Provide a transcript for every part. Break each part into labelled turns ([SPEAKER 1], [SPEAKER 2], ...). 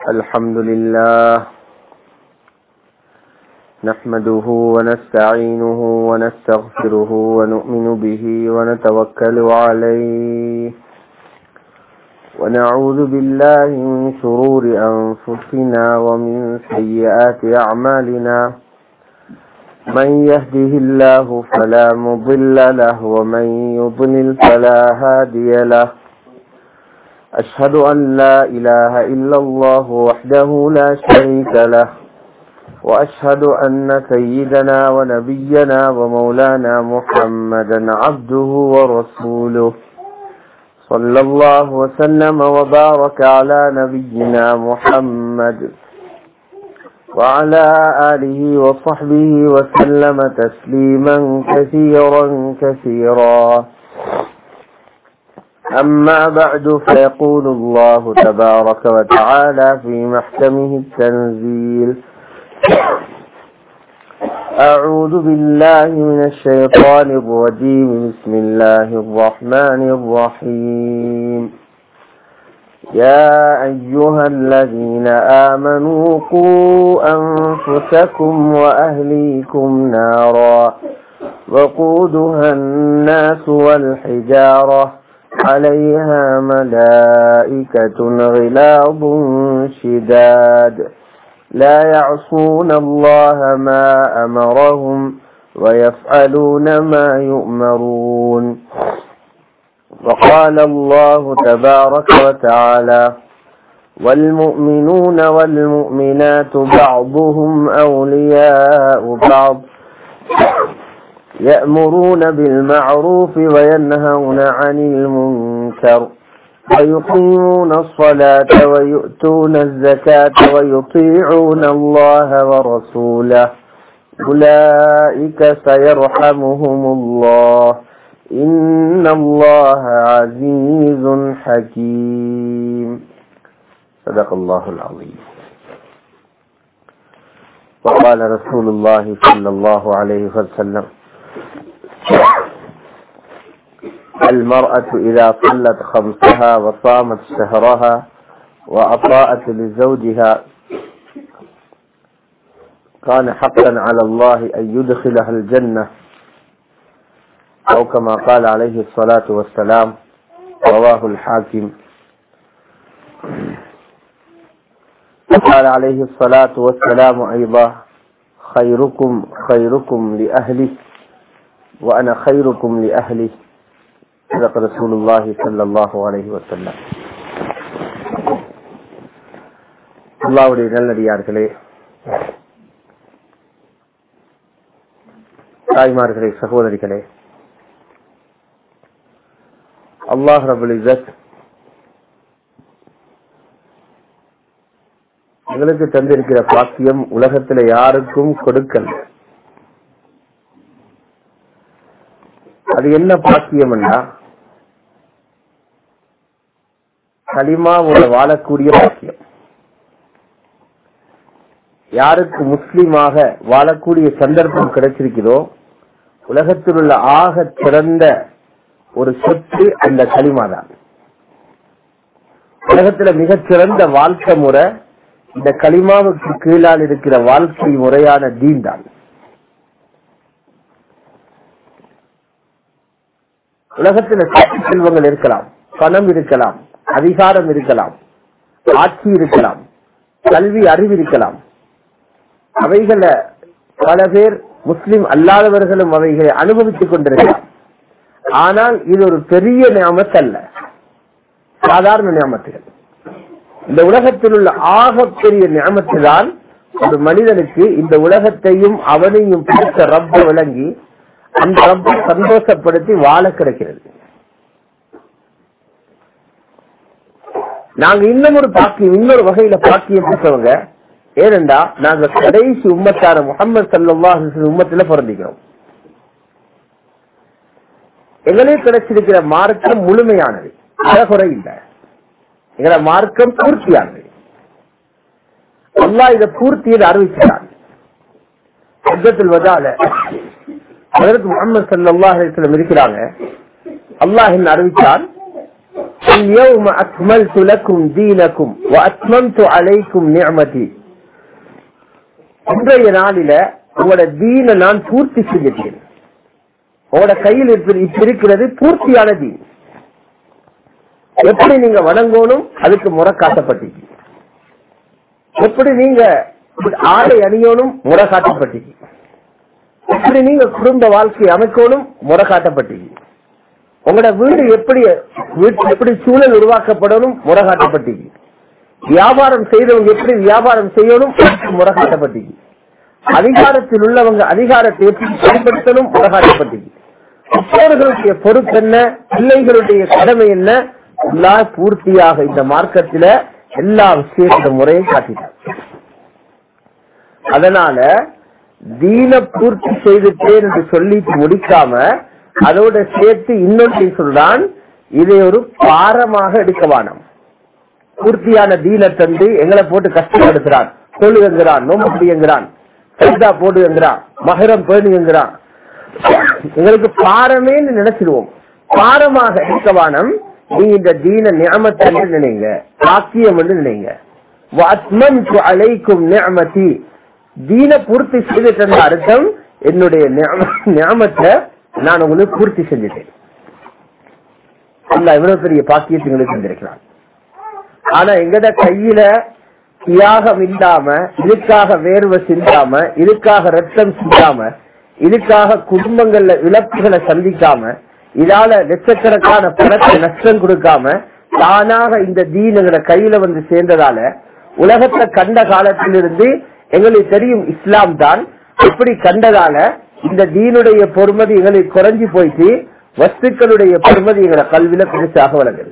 [SPEAKER 1] الحمد لله نحمده ونستعينه ونستغفره ونؤمن به ونتوكل عليه ونعوذ بالله من شرور أنفسنا ومن سيئات أعمالنا من يهده الله فلا مضل له ومن يضلل فلا هادي له أشهد أن لا إله إلا الله وحده لا شريك له وأشهد أن سيدنا ونبينا ومولانا محمدا عبده ورسوله صلى الله وسلم وبارك على نبينا محمد وعلى آله وصحبه وسلم تسليما كثيرا كثيرا أما بعد فيقول الله تبارك وتعالى في محكمه التنزيل أعوذ بالله من الشيطان الرجيم بسم الله الرحمن الرحيم يا أيها الذين آمنوا قوا أنفسكم وأهليكم نارا وقودها الناس والحجارة عليها ملائكة غلاظ شداد لا يعصون الله ما أمرهم ويفعلون ما يؤمرون وقال الله تبارك وتعالى والمؤمنون والمؤمنات بعضهم أولياء بعض يأمرون بالمعروف وينهون عن المنكر ويقيمون الصلاة ويؤتون الزكاة ويطيعون الله ورسوله أولئك سيرحمهم الله إن الله عزيز حكيم صدق الله العظيم وقال رسول الله صلى الله عليه وسلم المرأة إذا صلت خمسها وصامت شهرها وأطاعت لزوجها كان حقا على الله أن يدخلها الجنة أو كما قال عليه الصلاة والسلام رواه الحاكم قال عليه الصلاة والسلام أيضا خيركم خيركم لأهله وأنا خيركم لأهله صدق رسول الله صلى الله عليه وسلم அல்லாவுடைய நல்லடியார்களே தாய்மார்களே சகோதரிகளே அல்லாஹ் ரபுல் இசத் எங்களுக்கு தந்திருக்கிற பாக்கியம் உலகத்துல யாருக்கும் கொடுக்கல அது என்ன பாக்கியம்னா களிமாவோட வாழக்கூடிய பாக்கியம் யாருக்கு முஸ்லிமாக வாழக்கூடிய சந்தர்ப்பம் கிடைச்சிருக்கிறதோ உலகத்தில் உள்ள ஆக சிறந்த ஒரு சொத்து அந்த களிமா தான் உலகத்துல மிகச்சிறந்த வாழ்க்கை முறை இந்த களிமாவுக்கு கீழால் இருக்கிற வாழ்க்கை முறையான தீன் தான் உலகத்துல சக்தி செல்வங்கள் இருக்கலாம் பணம் இருக்கலாம் அதிகாரம் இருக்கலாம் ஆட்சி இருக்கலாம் கல்வி அறிவு இருக்கலாம் அவைகளை பல பேர் முஸ்லிம் அல்லாதவர்களும் அவைகளை அனுபவித்துக் கொண்டிருக்கலாம் ஆனால் இது ஒரு பெரிய நியமத்து அல்ல சாதாரண நியமத்துகள் இந்த உலகத்தில் உள்ள ஆகப்பெரிய நியமத்து தான் ஒரு மனிதனுக்கு இந்த உலகத்தையும் அவனையும் பிடித்த ரப்ப விளங்கி அந்த ரப்பை சந்தோஷப்படுத்தி வாழ கிடைக்கிறது நாங்க இன்னும் ஒரு பாக்கியம் இன்னொரு வகையில பாக்கியம் பெற்றவங்க ஏனென்றா நாங்க கடைசி உம்மத்தார முகமது சல்லா உம்மத்துல பிறந்திக்கிறோம் எங்களே கிடைச்சிருக்கிற மார்க்கம் முழுமையானது அழகுறை இல்லை எங்கள மார்க்கம் பூர்த்தியானது அல்லா இதை பூர்த்தியில் அறிவிக்கிறான் வதால அதற்கு முகமது சல்லாஹ் இருக்கிறாங்க அல்லாஹ் என்ன அறிவித்தார் اليوم أكملت لكم دينكم وأتممت عليكم نعمتي இன்றைய நாளில உங்களோட தீனை நான் பூர்த்தி செஞ்சிட்டேன் உங்களோட கையில் இப்ப- இப்ப இருக்கிறது பூர்த்தியான தீன் எப்படி நீங்க வணங்கணும் அதுக்கு முறை காட்டப்பட்டீங்க எப்படி நீங்க ஆடை அணியணும் முறை காட்டப்பட்டீங்க எப்படி நீங்க குடும்ப வாழ்க்கை அமைக்கணும் முறை காட்டப்பட்டீங்க உங்களோட வீடு எப்படி வீட்டு எப்படி சூழல் உருவாக்கப்படணும் முறை காட்டப்பட்டீங்க வியாபாரம் செய்தவங்க எப்படி வியாபாரம் செய்யணும் அதுக்கு முறை காட்டப்பட்டீங்க அதிகாரத்தில் உள்ளவங்க அதிகாரத்தை எப்படி பயன்படுத்தணும் முறை காட்டப்பட்டீங்க பெற்றோர்களுடைய பொறுப்பு என்ன பிள்ளைகளுடைய கடமை என்ன எல்லாம் பூர்த்தியாக இந்த மார்க்கத்துல எல்லா விஷயத்தில முறையும் காட்டிட்டாங்க அதனால தீன பூர்த்தி செய்துட்டேன் என்று சொல்லி முடிக்காம அதோட சேர்த்து இன்னொன்று சொல்றான் இதை ஒரு பாரமாக எடுக்க வேணாம் பூர்த்தியான தீன தந்து எங்களை போட்டு கஷ்டப்படுத்துறான் தொழுகிறான் நோம்புடிங்கிறான் சைதா போடுங்கிறான் மகரம் பேணுங்கிறான் எங்களுக்கு பாரமேன்னு நினைச்சிடுவோம் பாரமாக எடுக்க வேணாம் நீங்க இந்த தீன நியமத்தை நினைங்க சாக்கியம் என்று நினைங்க வஅத்மம்து அலைக்கும் நிஅமதி தீன பூர்த்தி செய்துட்ட அர்த்தம் என்னுடைய நியமத்தை நான் உங்களுக்கு பூர்த்தி செஞ்சுட்டேன் அல்ல இவ்வளவு பெரிய பாக்கியத்தை உங்களுக்கு செஞ்சிருக்கிறான் ஆனா எங்கட கையில தியாகம் இல்லாம இதுக்காக வேர்வை சிந்தாம இதுக்காக ரத்தம் சிந்தாம இதுக்காக குடும்பங்கள்ல இழப்புகளை சந்திக்காம இதால லட்சக்கணக்கான பணத்தை நஷ்டம் கொடுக்காம தானாக இந்த தீன் எங்கட கையில வந்து சேர்ந்ததால உலகத்தை கண்ட காலத்திலிருந்து எங்களுக்கு தெரியும் இஸ்லாம் தான் இப்படி கண்டதால இந்த தீனுடைய பொறுமதி எங்களுக்கு குறைஞ்சு போயிட்டு வஸ்துக்களுடைய பொறுமதி எங்களை கல்வியில பெருசாக வளர்கிறது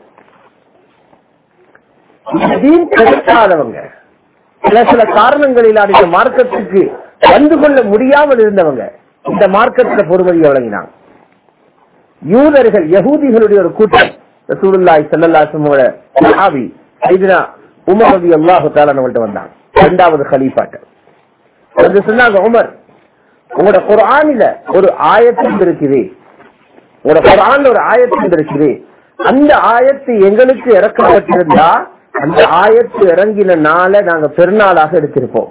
[SPEAKER 1] இந்த தீன் கிடைக்காதவங்க சில சில காரணங்களில் இந்த மார்க்கத்துக்கு வந்து கொள்ள முடியாமல் இருந்தவங்க இந்த மார்க்கத்துல பொறுமதியை வழங்கினாங்க யூதர்கள் யகூதிகளுடைய ஒரு கூட்டம் ரசூலுல்லாஹி ஸல்லல்லாஹு அலைஹி வஸல்லம் சஹாபி சையதுனா உமர் ரலியல்லாஹு தஆலா அவங்கள்ட்ட வந்தாங்க இரண்டாவது கலீஃபாட்ட வந்து சொன்னாங்க உமர் உங்களோட குர்ஆனில ஒரு ஆயத்து இருக்குது உங்களோட குர்ஆன்ல ஒரு ஆயத்து இருக்குது அந்த ஆயத்து எங்களுக்கு இறக்கப்பட்டிருந்தா அந்த ஆயத்து இறங்கின நாளை நாங்க பெருநாளாக எடுத்திருப்போம்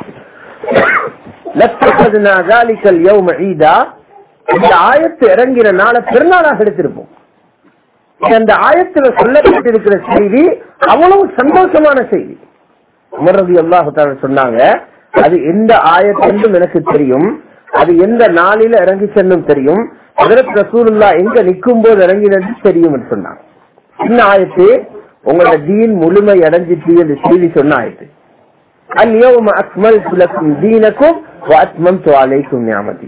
[SPEAKER 1] லத்தகதுனா ذلك اليوم عيدا இந்த ஆயத்து இறங்கின நாளை பெருநாளாக எடுத்திருப்போம் அந்த ஆயத்துல சொல்லப்பட்டிருக்கிற செய்தி அவ்வளவு சந்தோஷமான செய்தி உமரது அல்லாஹு சொன்னாங்க அது எந்த ஆயத்தென்றும் எனக்கு தெரியும் அது எந்த நாளில இறங்கி சென்னும் தெரியும் அதற்கு ரசூலுல்லா எங்க நிற்கும் போது இறங்கினது தெரியும் என்று சொன்னாங்க என்ன ஆயத்து உங்களோட தீன் முழுமை அடைஞ்சிட்டு என்று செய்தி சொன்ன ஆயத்து اليوم أكملت لكم دينكم وأتممت عليكم نعمتي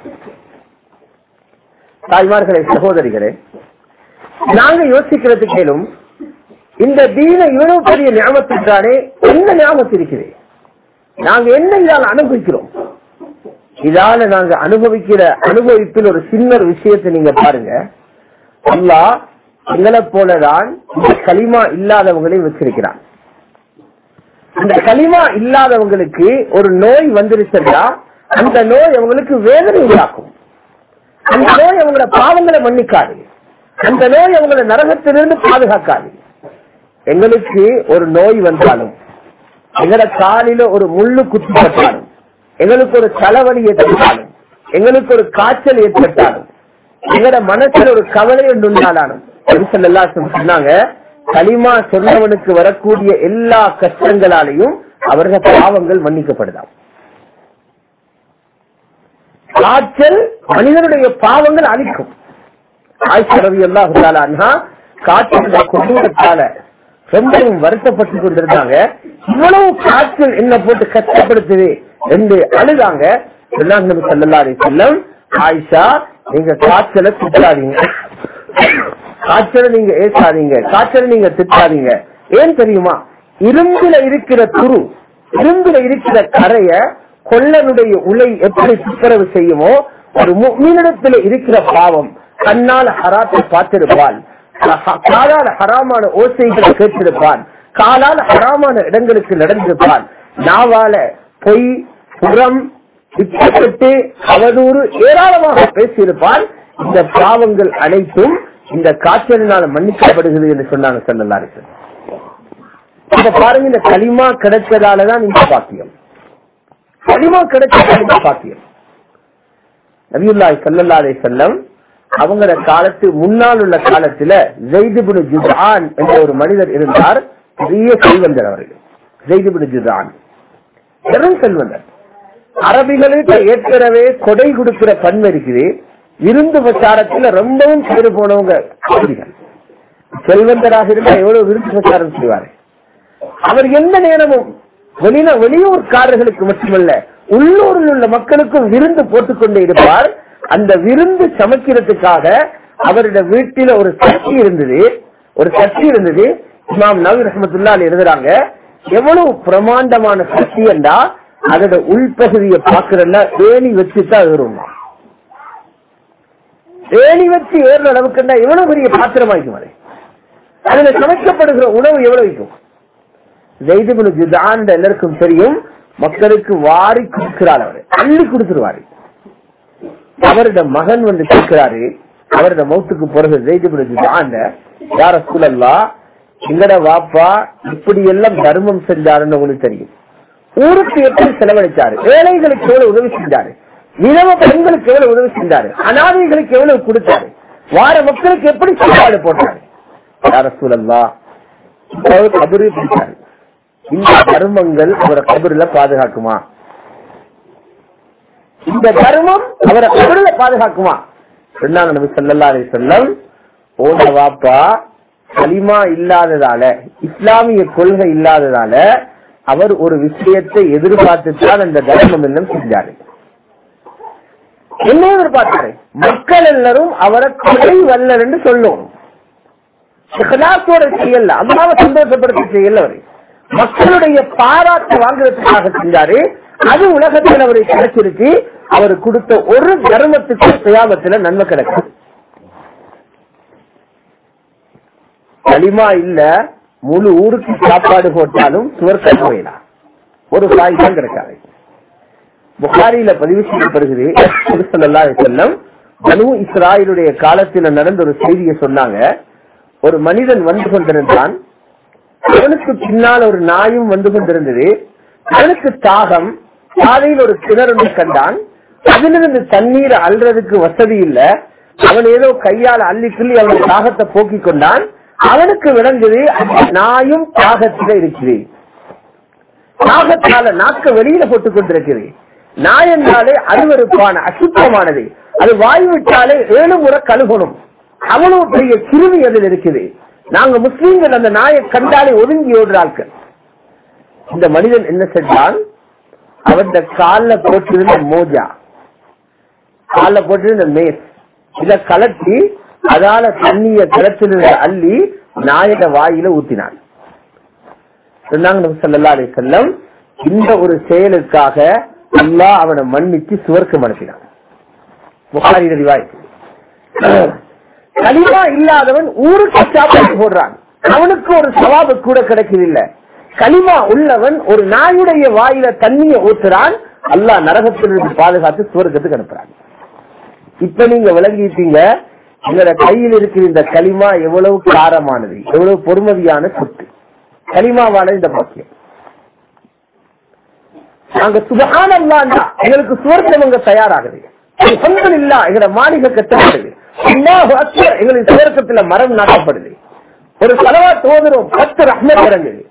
[SPEAKER 1] தாய்மார்களே சகோதரிகளே நாங்க யோசிக்கிறது கேளும் இந்த தீன இவ்வளவு பெரிய ஞாபகத்திற்கானே என்ன ஞாபகத்து இருக்குது நாங்க என்ன இதால் அனுபவிக்கிறோம் இதால நாங்க அனுபவிக்கிற அனுபவிப்பில் ஒரு சின்ன ஒரு விஷயத்தை நீங்க பாருங்க அல்லாஹ் எங்களை போலதான் இந்த களிமா இல்லாதவங்களையும் வச்சிருக்கிறான் அந்த களிமா இல்லாதவங்களுக்கு ஒரு நோய் வந்துருச்சுன்னா அந்த நோய் அவங்களுக்கு வேதனை உண்டாக்கும் அந்த நோய் அவங்களோட பாவங்களை மன்னிக்காது அந்த நோய் அவங்கள நரகத்திலிருந்து பாதுகாக்காது எங்களுக்கு ஒரு நோய் வந்தாலும் எங்களோட காலில ஒரு முள்ளு குத்திப்பட்டாலும் எங்களுக்கு ஒரு தலைவலி ஏற்பட்டாலும் எங்களுக்கு ஒரு காய்ச்சல் ஏற்பட்டாலும் எங்களோட மனசுல ஒரு கவலை ஒன்று உண்டாலும் சொன்னாங்க களிமா சொன்னவனுக்கு வரக்கூடிய எல்லா கஷ்டங்களாலையும் அவர்கள் பாவங்கள் மன்னிக்கப்படுதாம் காய்ச்சல் மனிதனுடைய பாவங்கள் அழிக்கும் ஆய்ச்சி எல்லா காய்ச்சல் கொண்டுவதற்கால ரொம்பவும் வருத்தப்பட்டு கொண்டிருந்தாங்க இவ்வளவு காய்ச்சல் என்ன போட்டு கஷ்டப்படுத்துது என்று அழுதாங்க சொன்னாங்க செல்லல்லாரி செல்லம் ஆயிஷா நீங்க காய்ச்சலை திட்டாதீங்க காய்ச்சலை நீங்க ஏசாதீங்க காய்ச்சலை நீங்க திட்டாதீங்க ஏன் தெரியுமா இரும்புல இருக்கிற துரு இரும்புல இருக்கிற கரைய கொள்ளனுடைய உலை எப்படி துப்புரவு செய்யுமோ ஒரு மீனிடத்துல இருக்கிற பாவம் கண்ணால் ஹராத்தை பார்த்திருப்பான் காலால் ஹராமான ஓசைகளை கேட்டிருப்பான் காலால் ஹராமான இடங்களுக்கு நடந்திருப்பான் நாவால பொய் புறம் இச்சப்பட்டு அவதூறு ஏராளமாக பேசியிருப்பான் இந்த பாவங்கள் அனைத்தும் இந்த காய்ச்சலினால மன்னிக்கப்படுகிறது என்று சொன்னாங்க செல்லல்லாரு இப்ப பாருங்க இந்த களிமா கிடைச்சதாலதான் இந்த பாக்கியம் களிமா கிடைச்சதால இந்த பாக்கியம் நபியுல்லாய் சல்லல்லாலே செல்லம் அவங்கள காலத்து முன்னால் உள்ள காலத்துல ஜெய்துபுனு ஜுதான் என்ற ஒரு மனிதர் இருந்தார் பெரிய செல்வந்தர் அவர்கள் ஜெய்துபுனு ஜுதான் பெரும் செல்வந்தர் அரபிகளுக்கு ஏற்கனவே கொடை கொடுக்கிற பண்பு இருக்குது விருந்து பிரச்சாரத்துல ரொம்பவும் பேரு போனவங்க அரபிகள் செல்வந்தராக இருந்தா எவ்வளவு விருந்து பிரச்சாரம் செய்வாரு அவர் எந்த நேரமும் வெளியில வெளியூர்காரர்களுக்கு மட்டுமல்ல உள்ளூரில் உள்ள மக்களுக்கும் விருந்து போட்டுக்கொண்டே இருப்பார் அந்த விருந்து சமைக்கிறதுக்காக அவருடைய வீட்டில ஒரு சக்தி இருந்தது ஒரு சக்தி இருந்தது இமாம் நவீன் ரஹமத்துல்லா எழுதுறாங்க எவ்வளவு பிரமாண்டமான சக்தி என்றா அதோட உள்பகுதியை பாக்குறல ஏணி வச்சுதான் ஏறும் ஏணி வச்சு ஏறுற அளவுக்கு எவ்வளவு பெரிய பாத்திரமாய்க்கும் அது அதுல சமைக்கப்படுகிற உணவு எவ்வளவு வைக்கும் ஜெய்துபுல் ஜுதான் எல்லாருக்கும் தெரியும் மக்களுக்கு வாரி கொடுக்கிறார் அவரு அள்ளி கொடுத்துருவாரு அவரோட மகன் வந்து கேட்கிறாரு அவரோட மௌத்துக்கு பிறகு ஜெய்துபுல் ஜுதான் யார சூழல்லா எங்கட வாப்பா இப்படி எல்லாம் தர்மம் செஞ்சாருன்னு உங்களுக்கு தெரியும் ஊருக்கு எப்படி செலவழிச்சாரு ஏழைகளுக்கு எவ்வளவு உதவி செஞ்சாரு நிலவ பெண்களுக்கு எவ்வளவு உதவி செஞ்சாரு அனாதைகளுக்கு எவ்வளவு கொடுத்தாரு வார மக்களுக்கு எப்படி சாப்பாடு போட்டாரு யார சூழல்லா கபரு பிடிச்சாரு இந்த தர்மங்கள் அவரை கபருல பாதுகாக்குமா இந்த தர்மம் அவரை கபருல பாதுகாக்குமா ரெண்டாம் நபி சொல்லல்லா அலி சொல்லம் ஓட வாப்பா கலிமா இல்லாததால இஸ்லாமிய கொள்கை இல்லாததால அவர் ஒரு விஷயத்தை எதிர்பார்த்துத்தான் அந்த தர்மம் எல்லாம் செஞ்சாரு என்ன எதிர்பார்த்தாரு மக்கள் எல்லாரும் அவரை கொலை வல்லர் என்று சொல்லும் செய்யல அம்மாவை சந்தோஷப்படுத்த செய்யல அவரு மக்களுடைய பாராட்டு வாங்குறதுக்காக செஞ்சாரு அது உலகத்தில் அவரை கிடைச்சிருக்கு அவர் கொடுத்த ஒரு தர்மத்துக்கு சுயாபத்துல நன்மை கிடைக்கும் களிமா இல்ல முழு ஊருக்கு சாப்பாடு போட்டாலும் சுவர்க்கம் போயிடலாம் ஒரு சாய் தான் கிடைக்காது புகாரியில பதிவு செய்யப்படுகிறது செல்லம் பனு இஸ்ராயலுடைய காலத்தில் நடந்த ஒரு செய்தியை சொன்னாங்க ஒரு மனிதன் வந்து கொண்டிருந்தான் அவனுக்கு பின்னால் ஒரு நாயும் வந்து கொண்டிருந்தது அவனுக்கு தாகம் பாதையில் ஒரு கிணறு கண்டான் அதிலிருந்து தண்ணீர் அல்றதுக்கு வசதி இல்ல அவன் ஏதோ கையால் அள்ளி கிள்ளி அவன் தாகத்தை போக்கிக் கொண்டான் அவனுக்கு விளங்குது நாயும் தாகத்தில இருக்குது தாகத்தால நாக்க வெளியில போட்டுக் கொண்டிருக்கிறது நாய் என்றாலே அருவறுப்பான அசுத்தமானது அது வாய் விட்டாலே ஏழு முறை கழுகணும் அவ்வளவு பெரிய கிருமி அதில் இருக்குது நாங்க முஸ்லீம்கள் அந்த நாயை கண்டாலே ஒதுங்கி ஓடுறார்கள் இந்த மனிதன் என்ன செஞ்சான் அவன் கால போட்டிருந்த மோஜா கால போட்டிருந்த மேஸ் இத கலட்டி அதால தண்ணிய கிளத்திலிருந்த அள்ளி நாயக வாயில ஊத்தினான் செல்லம் இந்த ஒரு செயலுக்காக அல்லா அவனை மன்னிச்சு சுவர்க்கம் அனுப்பினான் புகாரி நடிவாய் களிமா இல்லாதவன் ஊருக்கு சாப்பாடு போடுறான் அவனுக்கு ஒரு சவாபு கூட கிடைக்கவில்லை களிமா உள்ளவன் ஒரு நாயுடைய வாயில தண்ணிய ஊத்துறான் அல்லா நரகத்திலிருந்து பாதுகாத்து சுவர்க்கத்துக்கு அனுப்புறான் இப்ப நீங்க விளங்கிட்டீங்க எங்களோட கையில் இருக்கிற இந்த களிமா எவ்வளவு காரமானது எவ்வளவு பொறுமதியான சொத்து களிமாவான இந்த பாக்கியம் நாங்க சுபகான எங்களுக்கு சுவர்க்கம் அங்க தயாராகுது சொந்தம் இல்ல எங்களோட மாளிகை கட்டப்படுது எங்களின் சுவர்க்கத்துல மரம் நாட்டப்படுது ஒரு செலவா தோதுறோம் பத்து ரஹ்மத் இறங்குது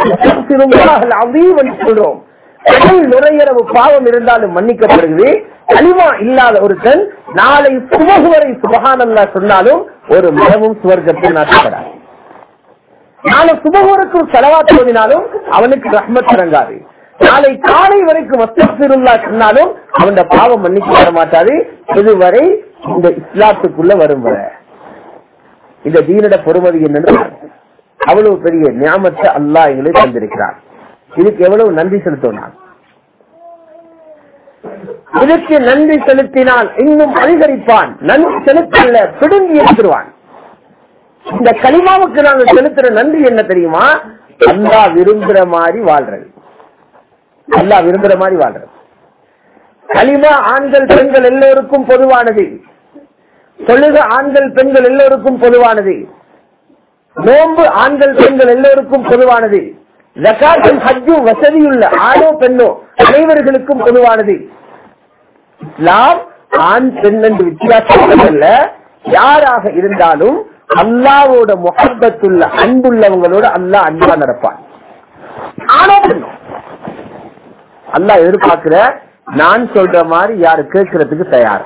[SPEAKER 1] சொல்றோம் நுரையரவு பாவம் இருந்தாலும் மன்னிக்கப்படுகிறது களிமா இல்லாத ஒருத்தன் நாளை சுமகு வரை சுபகானல்லா சொன்னாலும் ஒரு மரமும் சுவர்க்கத்தில் நாட்டப்படாது நாளை சுபகுவருக்கு செலவா தோதினாலும் அவனுக்கு ரஹ்மத் இறங்காது நாளை காலை வரைக்கும் மஸ்திருல்லா சொன்னாலும் அவன் பாவம் மன்னிக்கப்பட மாட்டாது இதுவரை இந்த இஸ்லாத்துக்குள்ள வரும் வர இந்த தீனட பொறுமதி என்னன்னு அவ்வளவு பெரிய ஞாபகத்தை அல்லா எங்களை தந்திருக்கிறார் இதுக்கு எவ்வளவு நன்றி செலுத்தோம் நான் இதற்கு நன்றி செலுத்தினால் இன்னும் அதிகரிப்பான் நன்றி செலுத்தல பிடுங்கி எடுத்துருவான் இந்த களிமாவுக்கு நாங்க செலுத்துற நன்றி என்ன தெரியுமா அல்லா விரும்புற மாதிரி வாழ்றது அல்லா விரும்புற மாதிரி வாழ்றது களிமா ஆண்கள் பெண்கள் எல்லோருக்கும் பொதுவானது தொழுக ஆண்கள் பெண்கள் எல்லோருக்கும் பொதுவானது நோன்பு ஆண்கள் பெண்கள் எல்லோருக்கும் பொதுவானது ஜக்காத்தும் ஹஜ்ஜும் வசதியுள்ள ஆணோ பெண்ணோ அனைவர்களுக்கும் பொதுவானது இஸ்லாம் ஆண் பெண் என்று வித்தியாசப்படல யாராக இருந்தாலும் அல்லாவோட முகப்பத்துள்ள அன்புள்ளவங்களோட அல்லாஹ் அன்பா நடப்பான் ஆணோ பெண்ணோ அல்லாஹ் எதிர்பார்க்கிற நான் சொல்ற மாதிரி யாரு கேட்கறதுக்கு தயார்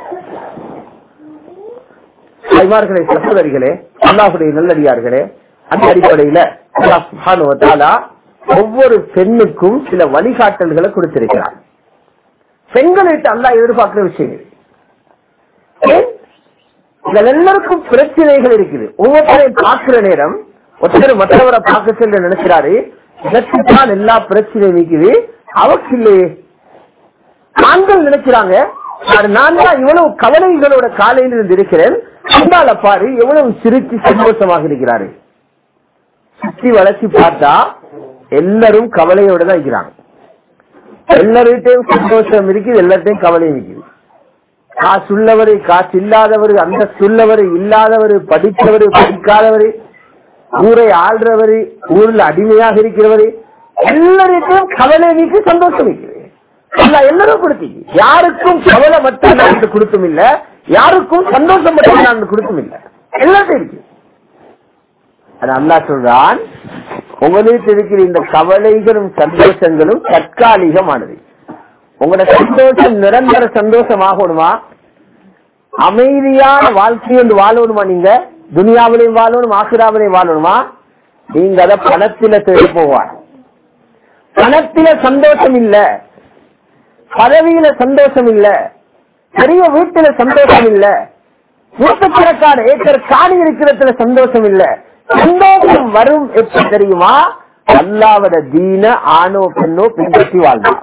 [SPEAKER 1] தாய்மார்களே சகோதரிகளே அல்லாஹுடைய நல்லடியார்களே அந்த அடிப்படையில அல்லாஹ் சுப்ஹானஹு வ தஆலா ஒவ்வொரு பெண்ணுக்கும் சில வழிகாட்டல்களை கொடுத்திருக்கிறார் பெண்களிட்டு அல்லாஹ் எதிர்பார்க்கிற விஷயங்கள் ஏன்? இதுல எல்லாருக்கும் பிரச்சனைகள் இருக்குது ஒவ்வொருத்தரையும் பார்க்கிற நேரம் ஒருத்தர் மற்றவரை பார்க்க செல்ல நினைக்கிறாரு இதற்குத்தான் எல்லா பிரச்சனையும் இருக்குது அவருக்கு இல்லையே ஆண்கள் நினைக்கிறாங்க அது நான் தான் இவ்வளவு கவலைகளோட காலையில் இருந்து இருக்கிறேன் அந்தால பாரு எவ்வளவு சிரிச்சு சந்தோஷமாக இருக்கிறாரு சுத்தி வளர்ச்சி பார்த்தா எல்லாரும் கவலையோட தான் இருக்கிறாங்க எல்லார்கிட்டையும் சந்தோஷம் இருக்குது எல்லார்ட்டையும் கவலையும் இருக்குது காசு உள்ளவரு காசு இல்லாதவரு அந்த சொல்லவரு இல்லாதவரு படித்தவரு படிக்காதவரு ஊரை ஆள்றவரு ஊர்ல அடிமையாக இருக்கிறவரு எல்லாருக்கும் கவலை நீக்கி சந்தோஷம் இருக்குது அல்லாஹ் எல்லாரும் கொடுத்தீங்க யாருக்கும் கவலை மட்டும் நான் கொடுத்தும் இல்ல யாருக்கும் சந்தோஷம் மட்டும் நான் கொடுத்தும் இல்ல எல்லாத்தையும் இருக்கு அது அல்லாஹ் சொல்றான் உங்களுக்கு இருக்கிற இந்த கவலைகளும் சந்தோஷங்களும் தற்காலிகமானது உங்களோட சந்தோஷம் நிரந்தர சந்தோஷம் ஆகணுமா அமைதியான வாழ்க்கை என்று வாழணுமா நீங்க துனியாவிலையும் வாழணும் ஆசிராவிலையும் வாழணுமா நீங்க அத பணத்தில தேடி போவார் பணத்தில சந்தோஷம் இல்ல பதவியில சந்தோஷம் இல்ல பெரிய வீட்டுல சந்தோஷம் இல்ல நூற்றுக்கணக்கான ஏக்கர் காணி இருக்கிறதுல சந்தோஷம் இல்ல சந்தோஷம் வரும் எப்படி தெரியுமா அல்லாவத தீன ஆணோ பெண்ணோ பின்பற்றி வாழ்ந்தான்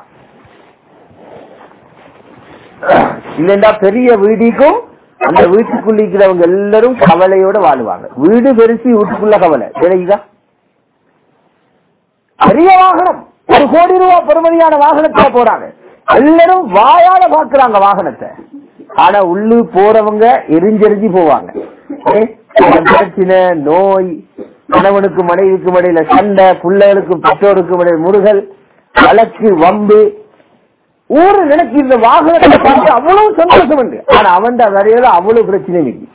[SPEAKER 1] இல்லைண்டா பெரிய வீடிக்கும் அந்த வீட்டுக்குள்ள இருக்கிறவங்க எல்லாரும் கவலையோட வாழுவாங்க வீடு பெருசி வீட்டுக்குள்ள கவலை தெரியுதா பெரிய வாகனம் ஒரு கோடி ரூபாய் பெருமதியான வாகனத்துல போறாங்க எல்லாரும் வாயால பாக்குறாங்க வாகனத்தை ஆனா உள்ளு போறவங்க எரிஞ்செரிஞ்சு போவாங்க ஏ, பிரச்சனை நோய் கணவனுக்கு மனைவிக்கு இடையில சண்டை பிள்ளைகளுக்கு பெற்றோருக்கு இடையில முருகல் வழக்கு வம்பு ஊரு நினைச்சு இந்த வாகனத்தை பார்த்து அவ்வளவு சந்தோஷம் உண்டு ஆனா அவன் வரையில அவ்வளவு பிரச்சனை இருக்கு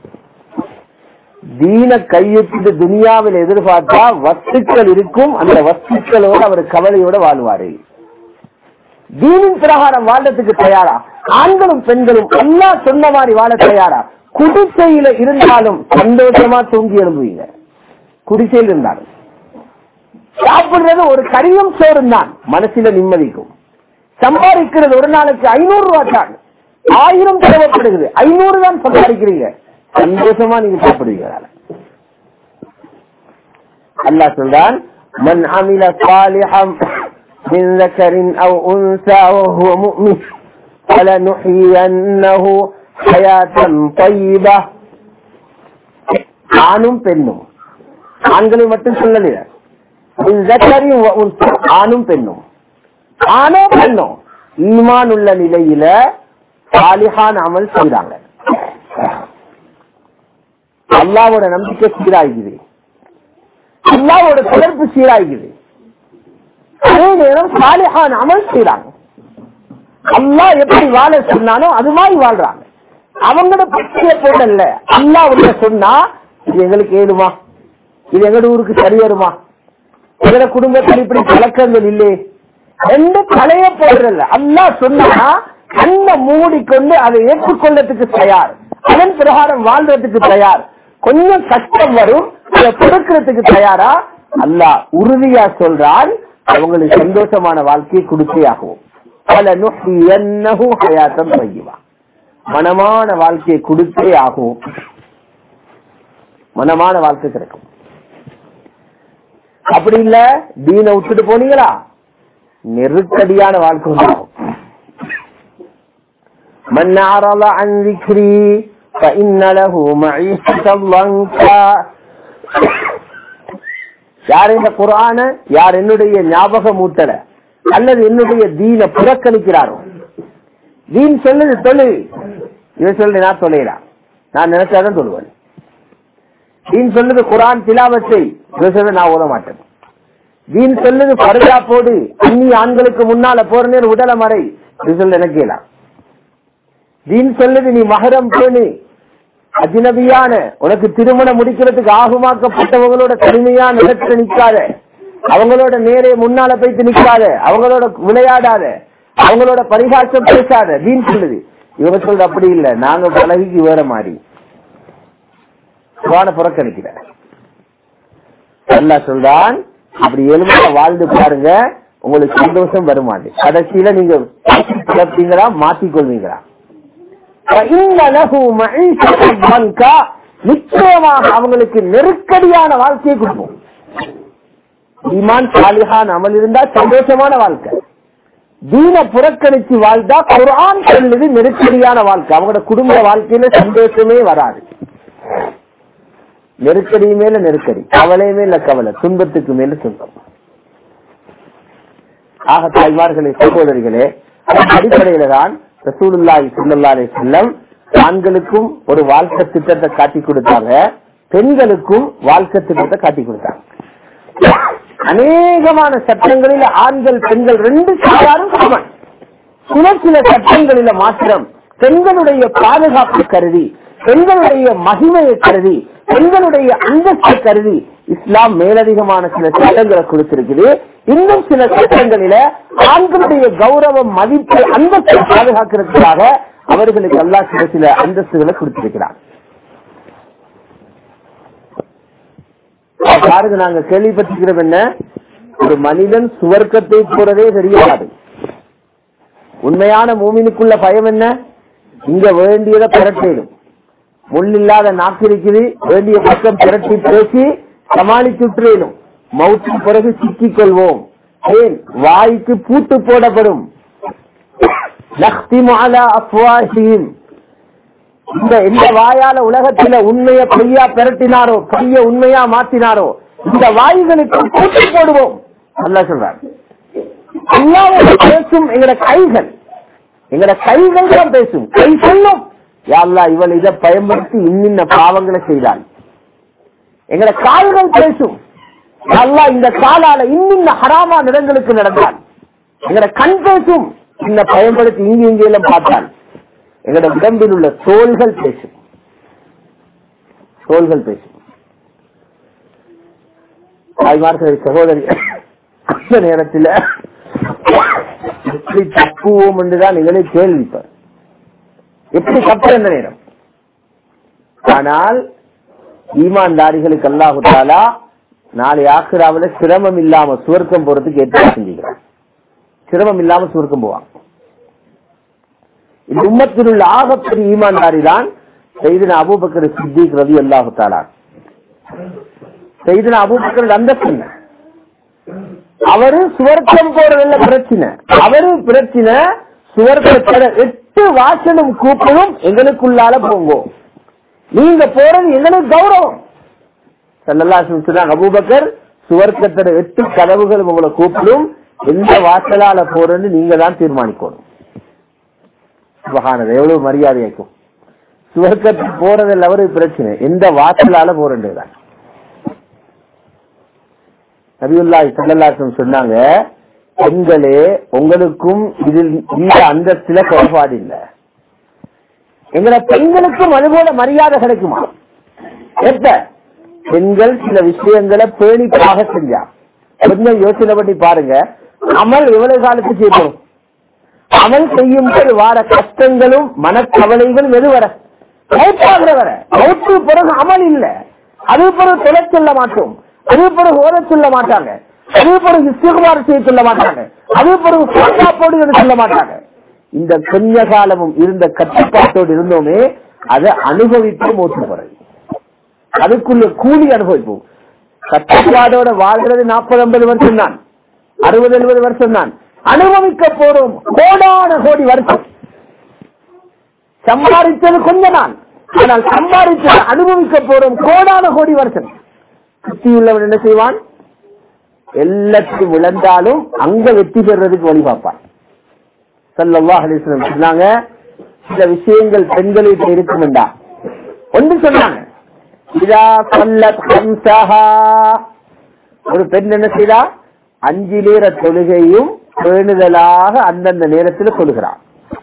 [SPEAKER 1] தீன கையெழுத்து துனியாவில் எதிர்பார்த்தா வஸ்துக்கள் இருக்கும் அந்த வஸ்துக்களோட அவர் கவலையோட வாழ்வாரு தீனின் பிரகாரம் வாழ்றதுக்கு தயாரா ஆண்களும் பெண்களும் எல்லாம் சொன்ன மாதிரி வாழ தயாரா குடிசையில இருந்தாலும் சந்தோஷமா தூங்கி எழும்புவீங்க குடிசையில் இருந்தாலும் சாப்பிடுறது ஒரு கரியம் சோறும் தான் மனசுல நிம்மதிக்கும் சம்பாதிக்கிறது ஒரு நாளைக்கு ஐநூறு ரூபாய் தான் ஆயிரம் தேவைப்படுகிறது ஐநூறு தான் சம்பாதிக்கிறீங்க சந்தோஷமா நீங்க சாப்பிடுவீங்க அதனால. அல்லாஹ் சொல்றான் من عمل صالحا من ذكر او انثى وهو مؤمن فلنحيينه حياة طيبة ஆணும் பெண்ணும் ஆண்களை மட்டும் சொல்லலையா من ذكر وانثى ஆணும் பெண்ணும் ஆணோ பெண்ணோ ஈமான் உள்ள நிலையில சாலிஹான் அமல் செய்றாங்க அல்லாவோட நம்பிக்கை சீராகுது அல்லாவோட தொடர்பு சீராகுது அதே நேரம் சாலிஹான் அமல் செய்றாங்க அல்லாஹ் எப்படி வாழ சொன்னானோ அது மாதிரி வாழ்றாங்க அவங்களோட பற்றிய போடல அல்லாஹ் உள்ள சொன்னா இது எங்களுக்கு ஏழுமா இது எங்கட ஊருக்கு சரி வருமா எங்கட குடும்பத்தில் இப்படி பழக்கங்கள் இல்லையே எந்த தலைய போடுறல அல்லாஹ் சொன்னா கண்ணை மூடிக்கொண்டு அதை ஏற்றுக்கொள்ளத்துக்கு தயார் அதன் பிரகாரம் வாழ்றதுக்கு தயார் கொஞ்சம் கஷ்டம் வரும் அதை கொடுக்கறதுக்கு தயாரா அல்லாஹ் உறுதியா சொல்றான் அவங்களுக்கு சந்தோஷமான வாழ்க்கையை கொடுத்தே ஆகும் பல நுஹியன்னஹு ஹயாத்தம் பையுவா மனமான வாழ்க்கையை கொடுத்தே ஆகும் மனமான வாழ்க்கை கிடைக்கும் அப்படி இல்ல தீனை விட்டுட்டு போனீங்களா நெருக்கடியான வாழ்க்கை உண்டாகும் من أعرض عن ذكري فإن له معيشة ضنكا யார் இந்த குரான யார் என்னுடைய ஞாபகம் ஊட்டல அல்லது என்னுடைய தீன புறக்கணிக்கிறாரோ தீன் சொல்லுது தொழு இவன் சொல்லு நான் தொலைலாம் நான் நினைச்சாதான் சொல்லுவேன் தீன் சொல்லுது குரான் திலாவத்தை பேசுறத நான் ஓத மாட்டேன் தீன் சொல்லுது பருதா போடு அந்நி ஆண்களுக்கு முன்னால போறேன்னு உடல மறை இது சொல்ல எனக்கு கேலாம் தீன் சொல்லுது நீ மகரம் பேணு அஜினபியான உனக்கு திருமணம் முடிக்கிறதுக்கு ஆகுமாக்கப்பட்டவங்களோட கடுமையான இடத்துல நிக்காத அவங்களோட நேரே முன்னால போயிட்டு நிக்காத அவங்களோட விளையாடாத அவங்களோட பரிகாசம் பேசாத தீன் சொல்லுது இவங்க சொல்றது அப்படி இல்ல நாங்க பழகிக்கு வேற மாதிரி சுவான புறக்கணிக்கிற அல்லா சொல்றான் அப்படி எலுமையா வாழ்ந்து பாருங்க உங்களுக்கு சந்தோஷம் வருமாண்டு கடைசியில நீங்க கிளப்பீங்களா மாத்திக்கொள்வீங்களா நிச்சயமாக அவங்களுக்கு நெருக்கடியான வாழ்க்கையை கொடுப்போம் ஈமான் சாலிஹான் அமல் இருந்தா சந்தோஷமான வாழ்க்கை தீன புறக்கணிச்சு வாழ்ந்தா குரான் சொல்லுது நெருக்கடியான வாழ்க்கை அவங்களோட குடும்ப வாழ்க்கையில சந்தோஷமே வராது நெருக்கடி மேல நெருக்கடி கவலை மேல கவலை துன்பத்துக்கு மேல துன்பம் ஆக தாய்மார்களே சகோதரிகளே அடிப்படையில தான் ரசூலுல்லாஹி ஸல்லல்லாஹு செல்லம் ஆண்களுக்கும் ஒரு வாழ்க்கை திட்டத்தை காட்டி கொடுத்தாங்க பெண்களுக்கும் வாழ்க்கை திட்டத்தை காட்டி கொடுத்தாங்க அநேகமான சட்டங்களில் ஆண்கள் பெண்கள் ரெண்டு சாராரும் சமன் சில சில சட்டங்களில மாத்திரம் பெண்களுடைய பாதுகாப்பு கருதி பெண்களுடைய மகிமையை கருதி பெண்களுடைய அந்தஸ்தை கருதி இஸ்லாம் மேலதிகமான சில சட்டங்களை கொடுத்திருக்குது இன்னும் சில சட்டங்களில ஆண்களுடைய கௌரவம் மதிப்பு அந்தஸ்தை பாதுகாக்கிறதுக்காக அவர்களுக்கு எல்லா சில சில அந்தஸ்துகளை கொடுத்திருக்கிறார் பாருங்க நாங்க கேள்விப்பட்டிருக்கிறோம் என்ன ஒரு மனிதன் சுவர்க்கத்தை போறதே தெரியாது உண்மையான மூமினுக்குள்ள பயம் என்ன இங்க வேண்டியதை பெறட்டேனும் முள்ளில்லாத நாக்கு இருக்குது வேண்டிய பக்கம் திரட்டி பேசி சமாளிச்சுற்றேனும் மவுத்து பிறகு சிக்கிக் கொள்வோம் ஏன் வாய்க்கு பூட்டு போடப்படும் இந்த இந்த வாயால உலகத்தில உண்மைய பொய்யா பெரட்டினாரோ பொய்ய உண்மையா மாத்தினாரோ இந்த வாய்களுக்கு பூட்டு போடுவோம் நல்லா சொல்றாங்க அல்லாவோட பேசும் எங்கட கைகள் எங்கட கைகள் தான் பேசும் கை சொல்லும் யாழ்லா இவள் இதை பயன்படுத்தி இன்னின்ன பாவங்களை செய்தாள் எங்கட கால்கள் பேசும் அல்லா இந்த காலால இன்னின்ன ஹராமா இடங்களுக்கு நடந்தாள் எங்கட கண் பேசும் இந்த பயன்படுத்தி இங்கு இங்கெல்லாம் பார்த்தாள் எங்கட உடம்பில் உள்ள தோள்கள் பேசும் தோள்கள் பேசும் தாய்மார்கள் சகோதரி அந்த நேரத்தில் எப்படி தப்புவோம் என்றுதான் நீங்களே கேள்விப்பார் எப்படி தப்பு என்ற நேரம் ஆனால் ஈமான்தாரிகளுக்கு அல்லாஹு தாலா நாளை ஆசிராவில சிரமம் இல்லாம சுவர்க்கம் போறதுக்கு ஏற்பாடு செஞ்சுக்கிறான் சிரமம் இல்லாம சுவர்க்கம் போவாங்க இந்த உம்மத்தில் உள்ள ஆகப்பெரிய ஈமான்தாரி தான் செய்தின அபூபக்கர் சித்திக் ரவி அல்லாஹு தாலா செய்தின அபூபக்கர் அந்தஸ்து என்ன அவரு சுவர்க்கம் போறதில்ல பிரச்சனை அவரு பிரச்சனை சுவர்க்கத்தோட எட்டு வாசலும் கூப்பிடும் எங்களுக்குள்ளால போங்கோ நீங்க போறது எங்களுக்கு கௌரவம் செல்லல்லா அபூபக்கர் சுவர்க்கத்தோட எட்டு கதவுகளும் உங்களை கூப்பிடும் எந்த வாசலால போறேன்னு நீங்க தான் தீர்மானிக்கணும் சுபகானது எவ்வளவு மரியாதையாக்கும் சுவர்க்கத்துக்கு போறதில்ல அவரு பிரச்சனை எந்த வாசலால போறேன்னுதான் நபியுல்லாய் சல்லல்லாசம் சொன்னாங்க பெண்களே உங்களுக்கும் இதில் இந்த அந்தஸ்துல குறைபாடு இல்ல எங்களை பெண்களுக்கும் அதுபோல மரியாதை கிடைக்குமா எப்ப பெண்கள் சில விஷயங்களை பேணிப்பாக செஞ்சா கொஞ்சம் யோசனை பண்ணி பாருங்க அமல் எவ்வளவு காலத்துக்கு செய்யணும் அமல் செய்யும் போது வார கஷ்டங்களும் மனக்கவலைகளும் எது வர மௌத்தாகிற வர மௌத்து பிறகு அமல் இல்ல அது பிறகு தொலை சொல்ல மாட்டோம் அது பிறகு ஓத சொல்ல மாட்டாங்க அது பிறகு இஸ்திகுமார் செய்ய சொல்ல மாட்டாங்க அது பிறகு பாதுகாப்போடு என்று சொல்ல மாட்டாங்க இந்த கொஞ்ச காலமும் இருந்த கட்டுப்பாட்டோடு இருந்தோமே அதை அனுபவிப்போம் மூச்சு பிறகு அதுக்குள்ள கூலி அனுபவிப்போம் கட்டுப்பாடோட வாழ்றது நாற்பது ஐம்பது வருஷம் தான் அறுபது எழுபது வருஷம் தான் அனுபவிக்க போறோம் கோடான கோடி வருஷம் சம்பாதித்தது கொஞ்ச நாள் ஆனால் சம்பாதித்தது அனுபவிக்க போறோம் கோடான கோடி வருஷம் சுத்தியுள்ளவன் என்ன செய்வான் எல்லாத்தையும் இழந்தாலும் அங்க வெற்றி பெறுறதுக்கு வழி பார்ப்பான் சல்லா அலிஸ்லம் சொன்னாங்க சில விஷயங்கள் பெண்களுக்கு இருக்குமெண்டா ஒன்று சொன்னாங்க இதா சல்லத் ஹம்சஹா ஒரு பெண் என்ன செய்தா அஞ்சு நேர தொழுகையும் பேணுதலாக அந்தந்த நேரத்தில் தொழுகிறார்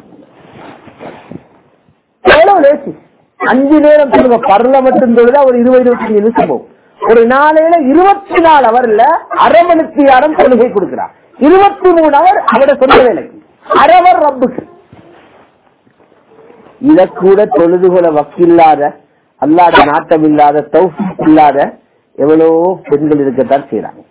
[SPEAKER 1] எவ்வளவு லேசி அஞ்சு நேரம் தொழுக பரல மட்டும் தொழுதா ஒரு இருபது இருபத்தி நிமிஷம் போகும் ஒரு நாளையில இருபத்தி நாலு அவர்ல அரை மணிக்கு நேரம் தொழுகை கொடுக்கிறார் இருபத்தி மூணு அவர் அவட சொந்த வேலைக்கு அரவர் ரப்புக்கு இத கூட தொழுதுகொல வக்கில்லாத அல்லாத நாட்டம் இல்லாத தௌஃபீக் இல்லாத எவ்வளவோ பெண்கள் இருக்கத்தான் செய்யறாங்க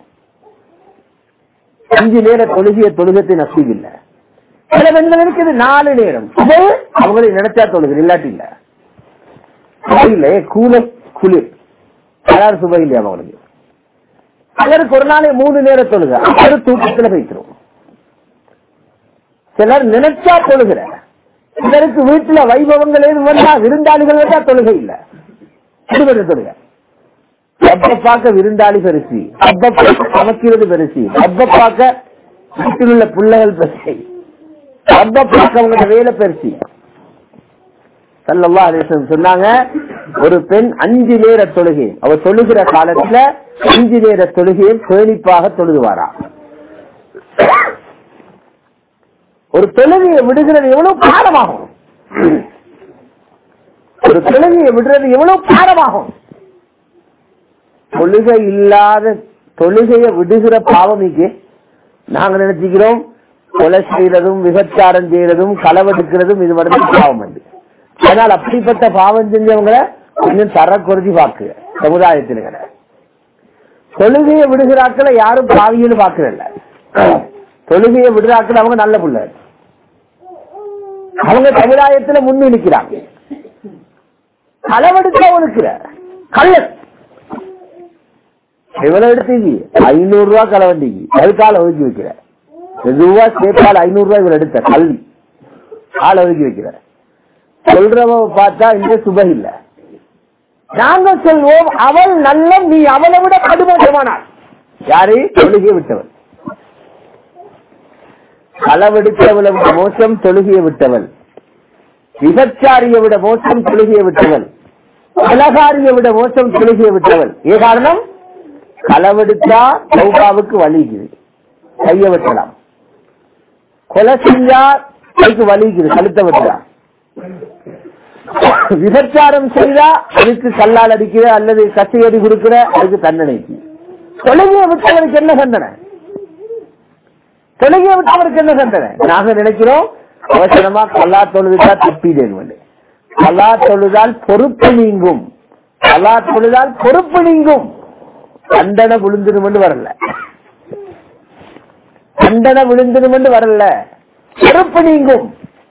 [SPEAKER 1] அஞ்சு நேர தொழுகிய தொழுகத்தை நசீப் இல்ல சில பெண்கள் இருக்குது நாலு நேரம் இது அவங்களை நினைச்சா தொழுகிற இல்லாட்டி இல்ல இல்ல கூல குளிர் அதாவது சுப இல்லையா அவங்களுக்கு சிலருக்கு ஒரு நாளை மூணு நேரம் தொழுக அது தூக்கத்துல வைக்கிறோம் சிலர் நினைச்சா தொழுகிற சிலருக்கு வீட்டுல வைபவங்கள் எதுவும் வந்தா விருந்தாளிகள் வந்தா தொழுகை இல்ல விடுபட்டு தொழுக அப்ப பார்க்க விருந்தாளி பெருசி அப்ப பார்க்க சமைக்கிறது பெருசி அப்ப பார்க்க வீட்டில் உள்ள பிள்ளைகள் பெருசி அப்ப பார்க்க அவங்களோட வேலை பெருசி சல்லல்லா அலிஸ்லம் சொன்னாங்க ஒரு பெண் அஞ்சு நேர தொழுகை அவ தொழுகிற காலத்துல அஞ்சு நேர தொழுகையை பேணிப்பாக தொழுகுவாரா ஒரு தொழுகையை விடுகிறது எவ்வளவு பாடமாகும் ஒரு தொழுகையை விடுறது எவ்வளவு பாடமாகும் தொழுகை இல்லாத தொழுகையை விடுகிற பாவமிக்கு நாங்க நினைச்சுக்கிறோம் கொலை செய்யறதும் விபச்சாரம் செய்யறதும் களவெடுக்கிறதும் இது மட்டும் பாவம் வந்து ஆனால் அப்படிப்பட்ட பாவம் செஞ்சவங்களை கொஞ்சம் தர குறைஞ்சி பாக்கு சமுதாயத்தினுங்கிற தொழுகையை விடுகிறாக்களை யாரும் பாவின்னு பாக்குறதில்ல தொழுகையை விடுறாக்கள் அவங்க நல்ல பிள்ளை அவங்க சமுதாயத்துல முன்னு நிற்கிறாங்க களவெடுக்க ஒழுக்கிற கள்ளன் எவ்வளவு எடுத்தீங்க ஐநூறு ரூபாய் களவண்டிக்கு அதுக்கால ஒதுக்கி வைக்கிற மெதுவா சேர்த்தால் ஐநூறு ரூபாய் இவர் எடுத்த கல்வி ஆள் ஒதுக்கி வைக்கிற சொல்றவ பார்த்தா இந்த சுப இல்ல நாங்க சொல்வோம் அவள் நல்ல நீ அவளை விட கடுமோசமானாள் யாரு தொழுகையை விட்டவள் களவெடுத்தவளை விட மோசம் தொழுகையை விட்டவள் விபச்சாரியை விட மோசம் தொழுகையை விட்டவள் அலகாரியை விட மோசம் தொழுகையை விட்டவள் ஏ காரணம் களவெடுத்தா சௌபாவுக்கு வலிக்குது கைய வெட்டலாம் கொலை செஞ்சா கைக்கு வலிக்குது கழுத்தை வெட்டலாம் விபச்சாரம் செய்தா அதுக்கு கல்லால் அடிக்கிற அல்லது கசையடி கொடுக்கிற அதுக்கு தண்டனைக்கு தொழுகையை விட்டவருக்கு என்ன தண்டனை தொழுகையை விட்டவருக்கு என்ன தண்டனை நாங்க நினைக்கிறோம் அவசரமா கல்லா தொழுதுட்டா தப்பிடேன் கல்லா தொழுதால் பொறுப்பு நீங்கும் கல்லா தொழுதால் பொறுப்பு நீங்கும் தண்டனை விழுந்துடும் வரல தண்டனை விழுந்துடும் வரல பொறுப்பு நீங்கும்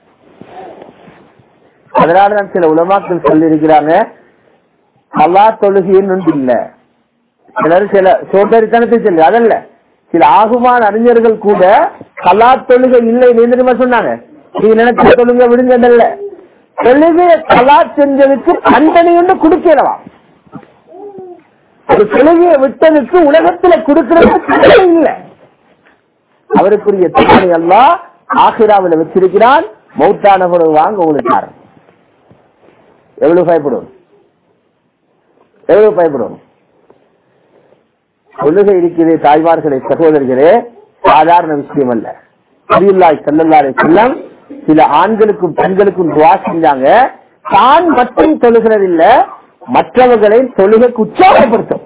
[SPEAKER 1] அதனாலதான் சில உலமாக்கள் சொல்லி இருக்கிறாங்க கலா தொழுகைன்னு ஒன்று இல்ல சிலர் சில சோதரித்தனத்தை சொல்லு அதல்ல சில ஆகுமான அறிஞர்கள் கூட கலா தொழுகை இல்லை தெரியுமா சொன்னாங்க நீங்க நினைச்ச தொழுங்க விடுங்கல்ல தொழுகைய கலா செஞ்சதுக்கு தண்டனை ஒன்று கொடுக்கலாம் ஒரு தொழுகையை விட்டதுக்கு உலகத்துல கொடுக்கிறது தண்டனை இல்லை அவருக்குரிய தண்டனை எல்லாம் ஆசிராவில் வச்சிருக்கிறான் மௌத்தான பொருள் வாங்க உங்களுக்கு காரணம் எவ்வளவு பயப்படும் எவ்வளவு பயப்படும் தொழுகை இருக்கிறே தாய்மார்களே சகோதரர்களே சாதாரண விஷயம் அல்ல அபியுல்லாய் செல்லல்லாரை செல்லம் சில ஆண்களுக்கும் பெண்களுக்கும் துவா செஞ்சாங்க தான் மட்டும் தொழுகிறதில்ல மற்றவர்களை தொழுகைக்கு உற்சாகப்படுத்தும்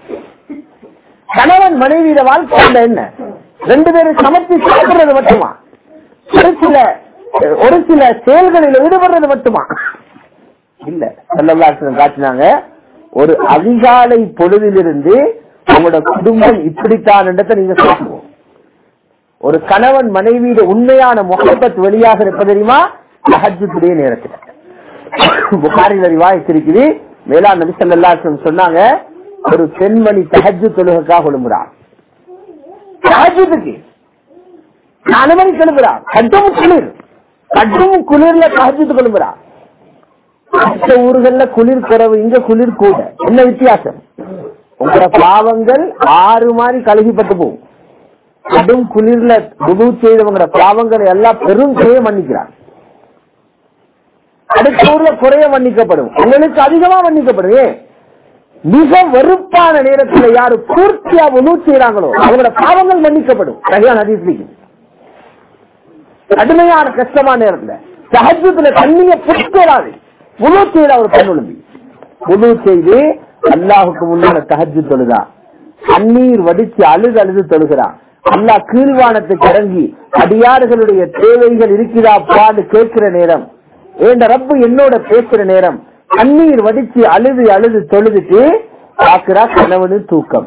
[SPEAKER 1] கணவன் மனைவியிட வாழ்க்கை என்ன ரெண்டு பேரும் சமைச்சு சாப்பிடுறது மட்டுமா ஒரு சில ஒரு சில செயல்களில் ஈடுபடுறது மட்டுமா இல்ல செல்லல்லாசனம் காட்டினாங்க ஒரு அதிகாலை பொழுதிலிருந்து உங்களோட குடும்பம் இப்படித்தான் என்றதை நீங்க சொல்லுவோம் ஒரு கணவன் மனைவியிட உண்மையான முகப்பத் வெளியாக இருப்பது தெரியுமா தஹஜுடைய நேரத்தில் புகாரில் அறிவாய்த்திருக்குது மேலாண் நபி ஸல்லல்லாஹு சொன்னாங்க ஒரு பெண்மணி தஹஜ்ஜு தொழுகைக்காக எழும்புறார் தஹஜ்ஜுக்கு நாலு மணிக்கு எழும்புறார் கட்டும் குளிர் கட்டும் குளிர்ல தஹஜ்ஜுக்கு எழும்புறார் மற்ற ஊர்கள்ல குளிர் குறைவு இங்க குளிர் கூட என்ன வித்தியாசம் உங்களோட பாவங்கள் ஆறு மாதிரி கழுகிப்பட்டு போகும் கடும் குளிர்ல புது செய்தவங்களோட பாவங்களை எல்லாம் பெரும் செய்ய மன்னிக்கிறார் அடுத்த ஊர்ல குறைய மன்னிக்கப்படும் உங்களுக்கு அதிகமா மன்னிக்கப்படும் ஏன் மிக வெறுப்பான நேரத்துல யாரு பூர்த்தியா உணவு செய்யறாங்களோ அவங்களோட பாவங்கள் மன்னிக்கப்படும் சரியான ஹதீஸ்லிக்கு கடுமையான கஷ்டமான நேரத்துல சஹஜத்துல தண்ணிய புடிக்கிறாரு உணவு செய்யற ஒரு பெண் ஒழும்பி உணவு செய்து அல்லாஹுக்கு முன்னால தஹஜு தொழுதா தண்ணீர் வடிச்சு அழுது அழுது தொழுகிறான் அல்லாஹ் கீழ்வானத்துக்கு இறங்கி அடியாறுகளுடைய தேவைகள் இருக்கிறாப்பான்னு கேட்கிற நேரம் ஏண்ட ரப்பு என்னோட பேசுற நேரம் தண்ணீர் வடிச்சு அழுது அழுது தொழுதுட்டு பாக்குறா கணவனு தூக்கம்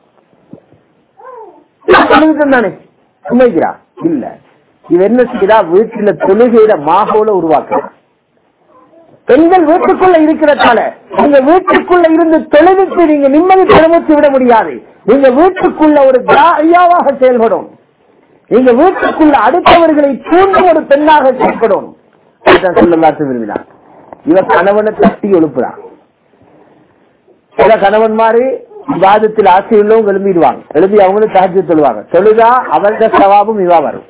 [SPEAKER 1] தொழுதுட்டம் தானே சுமைக்கிறா இல்ல இவ என்ன செய்யறா வீட்டுல தொழுகையில மாகோல உருவாக்குறா பெண்கள் வீட்டுக்குள்ள இருக்கிறதால நீங்க வீட்டுக்குள்ள இருந்து தொழிலுக்கு நீங்க நிம்மதி பெருமிச்சு விட முடியாது நீங்க வீட்டுக்குள்ள ஒரு ஐயாவாக செயல்படும் நீங்க வீட்டுக்குள்ள அடுத்தவர்களை தூண்டும் ஒரு பெண்ணாக செயல்படும் அதுதான் சொல்லலாத்து விரும்பினார் இவ கணவனை தட்டி எழுப்புறான் சில கணவன் மாதிரி விவாதத்தில் ஆசையுள்ளவங்க எழும்பிடுவாங்க எழுதி அவங்களும் தகச்சு சொல்லுவாங்க தொழுதா அவருடைய சவாபும் இவா வரும்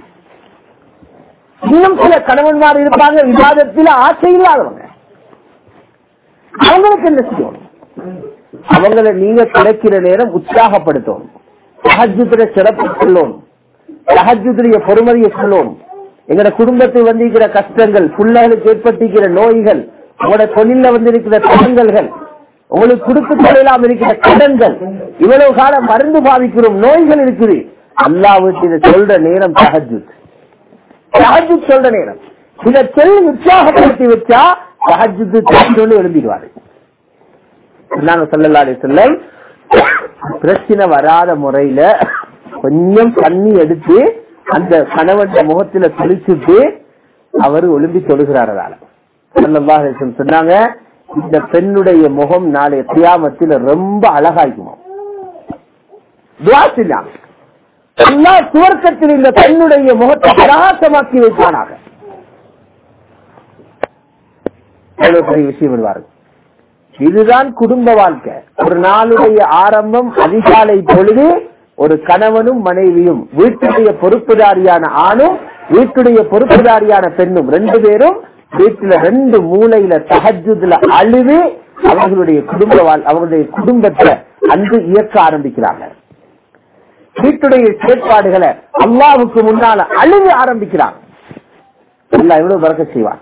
[SPEAKER 1] இன்னும் சில கணவன்மார் இருப்பாங்க விவாதத்தில் ஆசை இல்லாதவங்க அவங்களுக்கு என்ன செய்யணும் அவங்கள நீங்க கிடைக்கிற நேரம் உற்சாகப்படுத்தணும் சஹஜுடைய சிறப்பு சொல்லணும் சஹஜுடைய பொறுமதியை சொல்லணும் எங்கட குடும்பத்தில் வந்திருக்கிற கஷ்டங்கள் பிள்ளைகளுக்கு ஏற்பட்டிருக்கிற நோய்கள் உங்களோட தொழில வந்திருக்கிற தடங்கல்கள் உங்களுக்கு கொடுத்து கொள்ளலாம் இருக்கிற கடன்கள் இவ்வளவு காலம் மருந்து பாதிக்கிறோம் நோய்கள் இருக்குது அல்லாவுக்கு சொல்ற நேரம் சஹஜுத் தஹஜு சொல்ற நேரம் இத செல்லி உற்சாகப்படுத்தி வச்சா தஹஜுக்கு சொல்லி எழுந்திடுவாரு நாங்க சொல்லலாடி சொல்ல பிரச்சனை வராத முறையில கொஞ்சம் தண்ணி எடுத்து அந்த கணவன் முகத்துல தெளிச்சுட்டு அவர் ஒளிம்பி தொழுகிறாரதால சொன்னாங்க இந்த பெண்ணுடைய முகம் நாளைய தியாமத்தில் ரொம்ப அழகாய்க்குமா துவாசிலாம் எல்லா சுவர்க்கத்தில் இந்த பெண்ணுடைய முகத்தை பிரகாசமாக்கி வைப்பானாக எவ்வளவு பெரிய விஷயம் விடுவார்கள் இதுதான் குடும்ப வாழ்க்கை ஒரு நாளுடைய ஆரம்பம் அதிகாலை பொழுது ஒரு கணவனும் மனைவியும் வீட்டுடைய பொறுப்புதாரியான ஆணும் வீட்டுடைய பொறுப்புதாரியான பெண்ணும் ரெண்டு பேரும் வீட்டுல ரெண்டு மூலையில தகஜுதுல அழுது அவர்களுடைய குடும்ப வாழ் அவர்களுடைய குடும்பத்தை அன்று இயக்க ஆரம்பிக்கிறாங்க வீட்டுடைய செயற்பாடுகளை அல்லாவுக்கு முன்னால அழுது ஆரம்பிக்கிறாங்க அல்லா எவ்வளவு பறக்க செய்வான்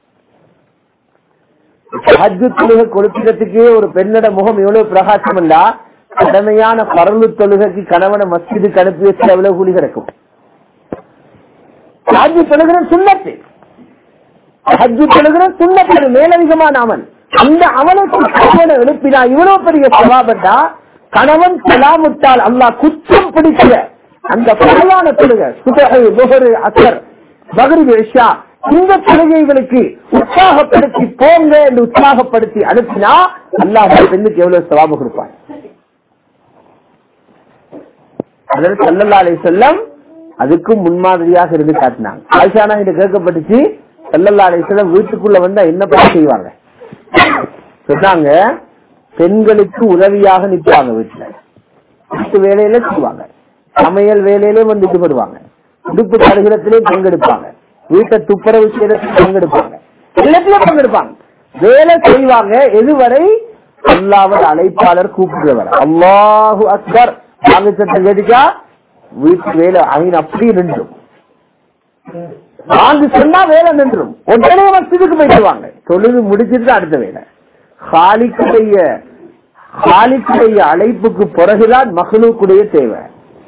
[SPEAKER 1] ஹஜ்ஜு தொழுகை கொடுக்கிறதுக்கே ஒரு பெண்ணோட முகம் எவ்வளவு பிரகாசம் இல்லா கடமையான பரலு தொழுகைக்கு கணவனை மஸ்ஜிதுக்கு அனுப்பி வச்சு எவ்வளவு கூலி கிடைக்கும் ஹஜ்ஜு தொழுகிற சுண்ணத்து ஹஜ்ஜு தொழுகிற சுண்ணத்து மேலதிகமான அமன் அந்த அமலுக்கு கணவனை எழுப்பினா இவ்வளவு பெரிய சவாபட்டா கணவன் சலாமுட்டால் அல்லாஹ் குற்றம் பிடிக்கிற அந்த பரவான தொழுகை சுபகை முகரு அசர் மகரிபு இஷா இந்த தொழுகைகளுக்கு உற்சாகப்படுத்தி போங்க என்று உற்சாகப்படுத்தி அனுப்பினா அல்லாஹ் பெண்ணுக்கு எவ்வளவு சவாபு கொடுப்பான் அதற்கு சல்லல்லாலை செல்லம் அதுக்கும் முன்மாதிரியாக இருந்து காட்டினாங்க ஆயிஷானா கிட்ட கேட்கப்பட்டுச்சு சல்லல்லாலை செல்லம் வீட்டுக்குள்ள வந்தா என்ன பார்த்து செய்வாங்க சொன்னாங்க பெண்களுக்கு உதவியாக நிற்பாங்க வீட்டுல வீட்டு வேலையில செய்வாங்க சமையல் வேலையிலே வந்து ஈடுபடுவாங்க உடுப்பு கருகிறத்திலே பங்கெடுப்பாங்க வீட்டை துப்புரவு செய்யறதுக்கு பங்கெடுப்பாங்க எல்லாத்திலும் பங்கெடுப்பாங்க வேலை செய்வாங்க எதுவரை அல்லாவது அழைப்பாளர் கூப்பிடுறவர் அல்லாஹு அக்பர் வாங்க சட்டம் கேட்டுச்சா வீட்டு வேலை அவங்க அப்படியே நின்றும் வாங்க சொன்னா வேலை நின்றும் உடனே மசிதுக்கு போயிடுவாங்க தொழுது முடிச்சிட்டு அடுத்த வேலை ஹாலிக்குடைய ஹாலிக்குடைய அழைப்புக்கு பிறகுதான் மகளுக்குடைய தேவை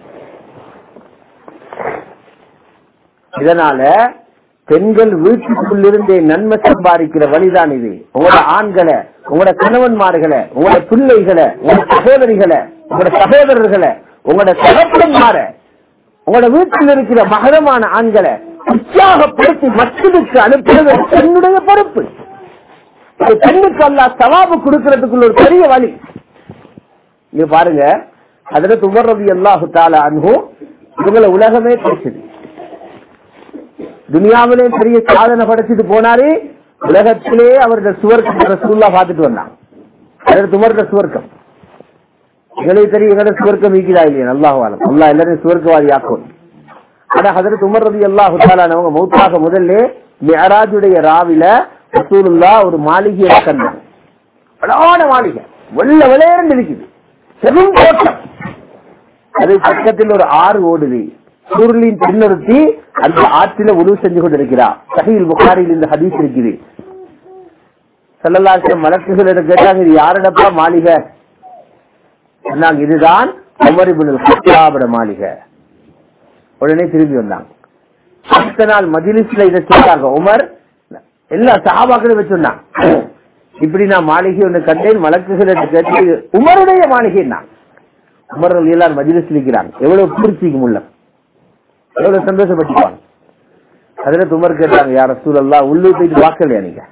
[SPEAKER 1] இதனால பெண்கள் வீட்டுக்குள்ளிருந்தே நன்மை சம்பாதிக்கிற வழிதான் இது உங்களோட ஆண்களை உங்களோட கணவன்மார்களை உங்களோட பிள்ளைகளை உங்களோட சகோதரிகளை உங்களோட சகோதரர்களை உங்களோட தகப்பன்மார உங்களோட வீட்டில் இருக்கிற மகரமான ஆண்களை உற்சாகப்படுத்தி மக்களுக்கு அனுப்புறது தன்னுடைய பொறுப்பு ஒரு பெண்ணுக்கு அல்லா சவாபு கொடுக்கறதுக்குள்ள ஒரு பெரிய வழி இங்க பாருங்க அதுல துமர்றது அல்லாஹு தால அனுகும் இவங்களை உலகமே பேசுது துனியாவிலே பெரிய சாதனை படைச்சிட்டு போனாரு உலகத்திலே அவருடைய சுவர்க்கம் ரசூல்லா பார்த்துட்டு வந்தாங்க அதற்கு துமர்ற சுவர்க்கம் எங்களுக்கு தெரியும் எங்களோட சுவர்க்கம் ஈக்கிறா இல்லையா நல்லாவாலம் அல்லா எல்லாரும் சுவர்க்கவாதி ஆக்கும் ஆனா அதற்கு உமர் ரதி அல்லாஹு தாலானவங்க மௌத்தாக முதல்ல மெஹராஜுடைய ராவில ரசூலுல்லா ஒரு மாளிகையை கண்டாங்க அழகான மாளிகை வெள்ள விளையாண்டு இருக்குது பெரும் தோட்டம் அது பக்கத்தில் ஒரு ஆறு ஓடுது சுருளின் பின்னொருத்தி அந்த ஆற்றில உதவு செஞ்சு கொண்டிருக்கிறார் சஹீல் புகாரில் இந்த ஹதீஸ் இருக்குது செல்லலாசிரம் மலக்குகளிடம் கேட்டாங்க இது யாரிடப்பா மாளிகை சொன்னாங்க இதுதான் உமரிபுல் ஹத்தாபட மாளிகை உடனே திரும்பி வந்தாங்க அடுத்த நாள் மஜிலிஸ்ல இதை சொன்னாங்க உமர் எல்லா சகாபாக்களும் வச்சிருந்தாங்க இப்படி நான் மாளிகை ஒன்று கண்டேன் மலக்குகளிடம் கேட்டு உமருடைய மாளிகை தான் உமர் எல்லாம் மஜிலிஸ் இருக்கிறாங்க எவ்வளவு பூர்த்திக்கும் உள்ள எவ்வளவு சந்தோஷப்பட்டுப்பாங்க அதுல உமர் கேட்டாங்க யார சூழல்லா உள்ளே போயிட்டு பார்க்கலையா நீங்க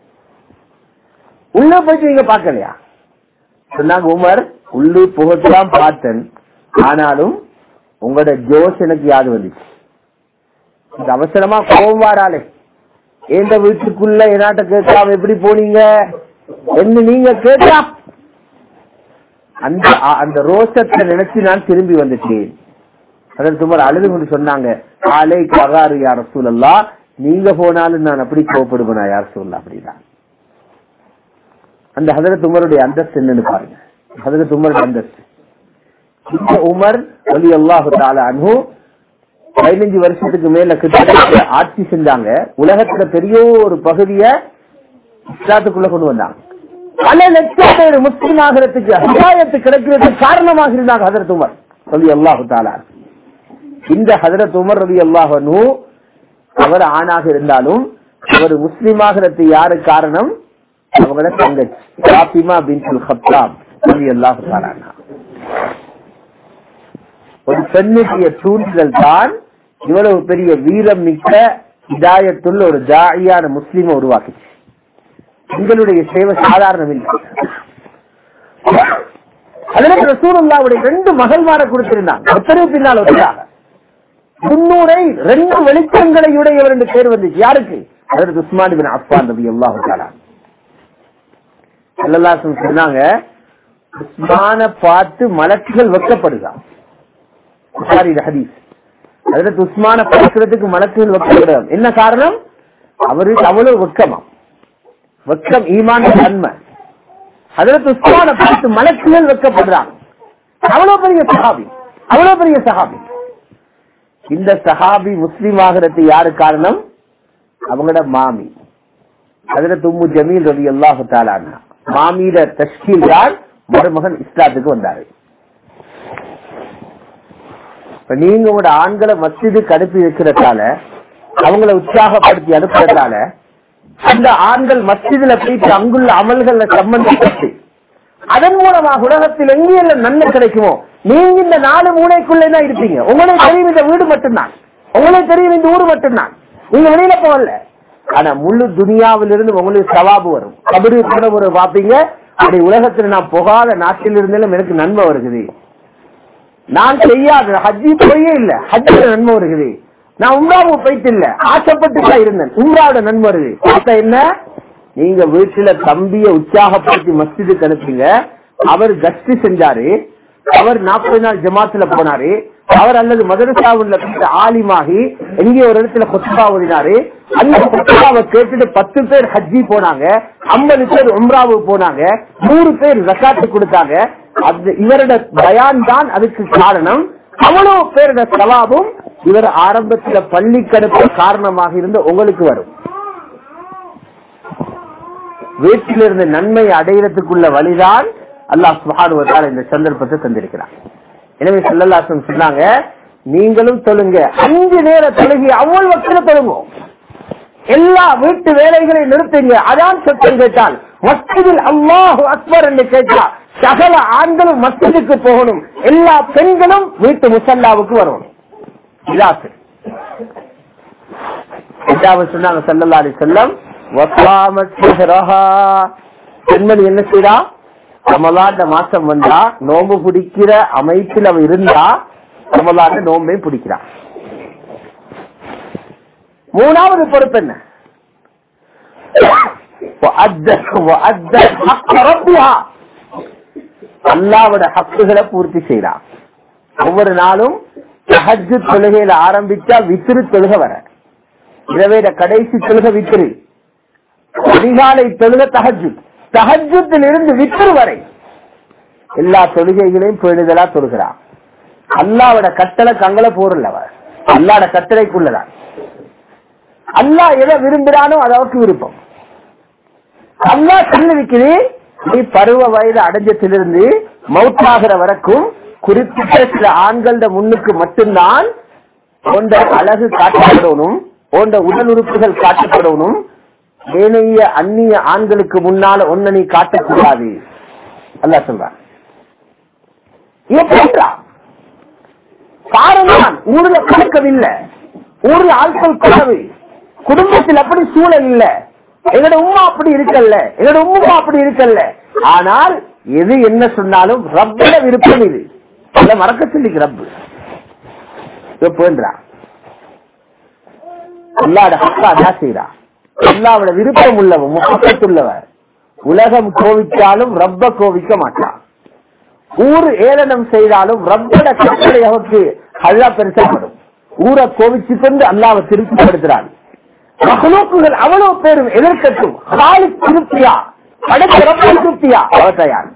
[SPEAKER 1] உள்ள போயிட்டு நீங்க பார்க்கலையா சொன்னாங்க உமர் உள்ளே புகத்தான் பார்த்தேன் ஆனாலும் உங்களோட ஜோஷ் எனக்கு யாது வந்துச்சு இந்த அவசரமா கோபம் வாராளே எந்த வீட்டுக்குள்ள என்னாட்ட கேட்காம எப்படி போனீங்க என்ன நீங்க கேட்டா அந்த அ- அந்த ரோஷத்தை நினைச்சு நான் திரும்பி வந்துட்டேன் அதற்கு சுமார் அழுது கொண்டு சொன்னாங்க ஆலை ககாரு யார் சூழல்லா நீங்க போனாலும் நான் அப்படி கோப்படுவேனா யார் சூழலா அப்படின்னா அந்த ஹதரத் உமருடைய அந்தஸ்து என்னன்னு பாருங்க ஹதரத் உமருடைய அந்தஸ்து இந்த உமர் ஒலி அல்லாஹு தால அனு பதினஞ்சு வருஷத்துக்கு மேல கிட்டத்தட்ட ஆட்சி செஞ்சாங்க உலகத்துல பெரிய ஒரு பகுதிய இஸ்லாத்துக்குள்ள கொண்டு வந்தாங்க பல லட்சம் பேர் முஸ்லிம் ஆகிறதுக்கு ஹிதாயத்து கிடைக்கிறதுக்கு காரணமாக இருந்தாங்க ஹதரத் உமர் ரவி அல்லாஹு தாலா இந்த ஹதரத் உமர் ரவி அல்லாஹனு அவர் ஆணாக இருந்தாலும் அவர் முஸ்லிம் ஆகிறது யாரு காரணம் அவங்களோட தங்கச்சி பாத்திமா பின் ஹத்தாப் ரவி அல்லாஹு தாலா ஒரு பெண்ணுடைய தூண்டுதல் தான் இவ்வளவு பெரிய வீரம் மிக்க இதாயத்துள்ள ஒரு ஜாயியான முஸ்லீமை உருவாக்குச்சு எங்களுடைய சேவை சாதாரணம் இல்லை அதற்கு ரசூலுல்லாவுடைய ரெண்டு மகள்மார கொடுத்திருந்தாங்க ஒத்தரை பின்னால் ஒத்தராக முன்னூரை ரெண்டு வெளிச்சங்களை உடையவர் என்று பேர் வந்துச்சு யாருக்கு அதற்கு உஸ்மான் பின் அஃபான் நபி அல்லாஹு தாலா ஸல்லல்லாஹு சொன்னாங்க உஸ்மான பார்த்து மலக்குகள் வெக்கப்படுதான் புகாரி இது ஹதீஸ் அதுல உஸ்மான பார்க்கிறதுக்கு மலக்குகள் வெக்கப்படுறாங்க என்ன காரணம் அவருக்கு அவ்வளவு வெக்கமா வெக்கம் ஈமான தன்மை அதுல உஸ்மான பார்த்து மலக்குகள் வெக்கப்படுறாங்க அவ்வளவு பெரிய சஹாபி அவ்வளவு பெரிய சஹாபி இந்த சஹாபி முஸ்லீம் ஆகிறது யாரு காரணம் அவங்களோட மாமி அதுல தும்மு ஜமீல் ரவி அல்லாஹு தாலானா மாமியில தஷ்கீல் தான் மருமகன் இஸ்லாத்துக்கு வந்தாரு இப்ப நீங்க உங்களோட ஆண்களை மஸ்ஜிதுக்கு அனுப்பி வைக்கிறதால அவங்கள உற்சாகப்படுத்தி அனுப்புறதால அந்த ஆண்கள் மஸ்ஜிதுல போயிட்டு அங்குள்ள அமல்கள்ல சம்பந்தப்பட்டு அதன் மூலமாக உலகத்தில் எங்கெல்லாம் நன்மை கிடைக்குமோ நீங்க இந்த நாலு மூளைக்குள்ளே தான் இருப்பீங்க உங்களுக்கு தெரியும் இந்த வீடு மட்டும்தான் உங்களுக்கு தெரியும் இந்த ஊர் மட்டும்தான் நீங்க வெளியில போகல ஆனா முழு துனியாவிலிருந்து உங்களுக்கு சவாபு வரும் கபரு கூட ஒரு பாப்பீங்க அப்படி உலகத்துல நான் போகாத நாட்டில் இருந்தாலும் எனக்கு நன்மை வருகுது நான் செய்யாத ஹஜ்ஜி போயே இல்ல ஹஜ்ஜில நன்மை வருகுது நான் உம்ராவுக்கு போயிட்டு இல்ல ஆசைப்பட்டு தான் இருந்தேன் உம்ராவோட நன்மை வருது பார்த்தா என்ன நீங்க வீட்டுல தம்பிய உற்சாகப்படுத்தி மஸ்ஜிதுக்கு அனுப்புங்க அவர் கஸ்தி செஞ்சாரு அவர் நாற்பது நாள் ஜமாத்துல போனாரு அவர் அல்லது மதரசாவுல போயிட்டு ஆலிமாகி எங்கே ஒரு இடத்துல கொத்தபா ஓடினாரு அந்த கொத்தபாவை கேட்டுட்டு பத்து பேர் ஹஜ்ஜி போனாங்க ஐம்பது பேர் உம்ராவுக்கு போனாங்க நூறு பேர் ரக்காத்து கொடுத்தாங்க அது இவரோட பயான் தான் அதுக்கு காரணம் அவ்வளவு பேரோட சவாபும் இவர் ஆரம்பத்துல பள்ளி கடுப்பு காரணமாக இருந்த உங்களுக்கு வரும் வீட்டிலிருந்து நன்மை அடையிறதுக்குள்ள வழிதான் அல்லாஹ் சுபானுவத்தால் இந்த சந்தர்ப்பத்தை தந்திருக்கிறார் எனவே செல்லல்லாசம் சொன்னாங்க நீங்களும் தொழுங்க அஞ்சு நேர தொழுகி அவ்வளவு வக்கில தொழுங்கும் எல்லா வீட்டு வேலைகளை நிறுத்துங்க அதான் சத்தம் கேட்டால் மஸ்ஜிதில் அல்லாஹு அக்பர் என்று கேட்டா சகல ஆண்களும் மஸ்ஜிதுக்கு போகணும் எல்லா பெண்களும் வீட்டு முசல்லாவுக்கு வரணும் இதாசு எட்டாவது சொன்னாங்க சல்லல்லா அலி செல்லம் பெண்மணி என்ன செய்யறா ரமலாண்ட மாசம் வந்தா நோம்பு பிடிக்கிற அமைப்பில் அவ இருந்தா ரமலாண்ட நோம்பையும் பிடிக்கிறா மூணாவது பொறுப்பு என்ன அல்லாவோட ஹக்குகளை பூர்த்தி செய்யறா ஒவ்வொரு நாளும் ஹஜ்ஜு தொழுகையில ஆரம்பிச்சா வித்திரு தொழுகை வர இரவேட கடைசி தொழுகை வித்திரு அதிகாலை தொழுக தஹஜு தஹஜத்தில் இருந்து விற்று வரை எல்லா தொழுகைகளையும் பேணுதலா தொழுகிறான் அல்லாவோட கட்டளை கங்கள போறல அவர் அல்லாட கட்டளைக்குள்ளதான் அல்லாஹ் எதை விரும்புறானோ அது அவருக்கு விருப்பம் அல்லாஹ் சொல்லிருக்குது நீ பருவ வயது அடைஞ்சத்திலிருந்து மவுத்தாகிற வரைக்கும் குறிப்பிட்ட சில ஆண்கள முன்னுக்கு மட்டும்தான் போன்ற அழகு காட்டப்படணும் போன்ற உடல் உறுப்புகள் காட்டப்படணும் ஏனைய அந்நிய ஆண்களுக்கு முன்னால ஒன்ன நீ காட்டக்கூடாது அல்லா சொல்றான் இவன் பண்றான் காரணம் ஊர்ல பழக்கம் இல்ல ஊர்ல ஆட்கள் குறைவு குடும்பத்தில் அப்படி சூழல் இல்ல எங்களோட உமா அப்படி இருக்கல்ல எங்களோட உம்மா அப்படி இருக்கல்ல ஆனால் எது என்ன சொன்னாலும் ரப்பட விருப்பம் இது அதை மறக்க சொல்லிக்கு ரப்பு போன்றா அல்லாட ஹக்கா அதான் செய்யறா அல்லாவோட விருப்பம் உள்ளவன் முகத்துள்ளவன் உலகம் கோவிச்சாலும் ரப்ப கோவிக்க மாட்டான் ஊர் ஏளனம் செய்தாலும் ரப்பட கட்டளை அவருக்கு அல்லா பெருசப்படும் ஊரை கோவிச்சு கொண்டு அல்லாவை திருப்திப்படுத்துறான் மகளோக்குகள் அவ்வளவு பேரும் எதிர்க்கட்டும் காலி திருப்தியா படைத்த ரப்ப திருப்தியா அவத்தையான்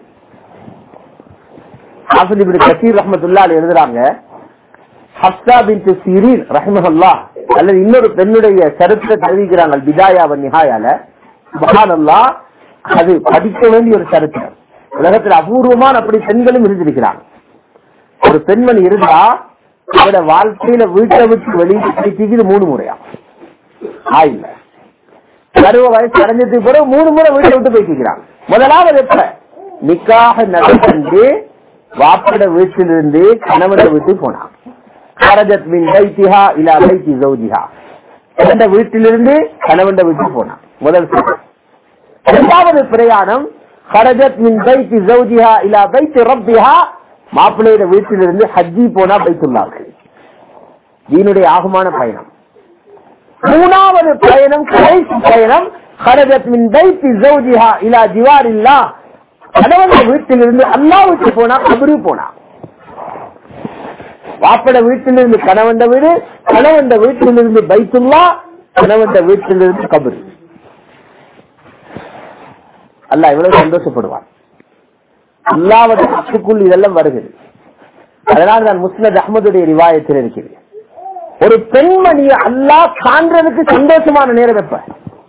[SPEAKER 1] கசீர் ரஹமத்துல்லா எழுதுறாங்க ஹப்சா பின் சீரீன் ரஹமஹல்லா அல்லது இன்னொரு பெண்ணுடைய சரித்திரத்தை தெரிவிக்கிறாங்க பிதாயாவ நிகாயால மகானல்லா அது படிக்க வேண்டிய ஒரு சரித்திரம் உலகத்தில் அபூர்வமான அப்படி பெண்களும் இருந்திருக்கிறாங்க ஒரு பெண்மணி இருந்தா அவரோட வாழ்க்கையில வீட்டை விட்டு வெளியே கிடைக்கிறது மூணு முறையா ஆயில்ல பருவ வயசு அடைஞ்சதுக்கு பிறகு மூணு முறை வீட்டை விட்டு போய்க்கிறாங்க முதலாவது எப்ப நிக்காக நடந்து வாப்பட வீட்டிலிருந்து கணவனை விட்டு போனான் கரஜத் மின் பைத்திஹா இலா பைத்தி ஜௌஜிஹா அந்த வீட்டிலிருந்து கணவன் விட்டு போனான் முதல் சட்டம் இரண்டாவது பிரயாணம் கரஜத் மின் பைத்தி ஜௌஜிஹா இலா பைத்தி ரப்பிஹா மாப்பிள்ளையோட வீட்டிலிருந்து ஹஜ்ஜி போனா பைத்துள்ளார்கள் தீனுடைய ஆகுமான பயணம் மூணாவது பயணம் கடைசி பயணம் கரஜத் மின் பைத்தி ஜௌஜிஹா இலா ஜிவாரில்லா கணவன் வீட்டிலிருந்து அல்லாவுக்கு போனா கபரு போனா வாப்பட வீட்டிலிருந்து கணவன் வீடு கணவன் வீட்டிலிருந்து பைத்துல்லா கணவன் வீட்டிலிருந்து கபரு அல்ல இவ்வளவு சந்தோஷப்படுவான் அல்லாவது அச்சுக்குள் இதெல்லாம் வருகிறது அதனால் நான் முஸ்லத் அஹமதுடைய ரிவாயத்தில் இருக்கிறேன் ஒரு பெண்மணியை அல்லாஹ் காண்றதுக்கு சந்தோஷமான நேரம் எப்ப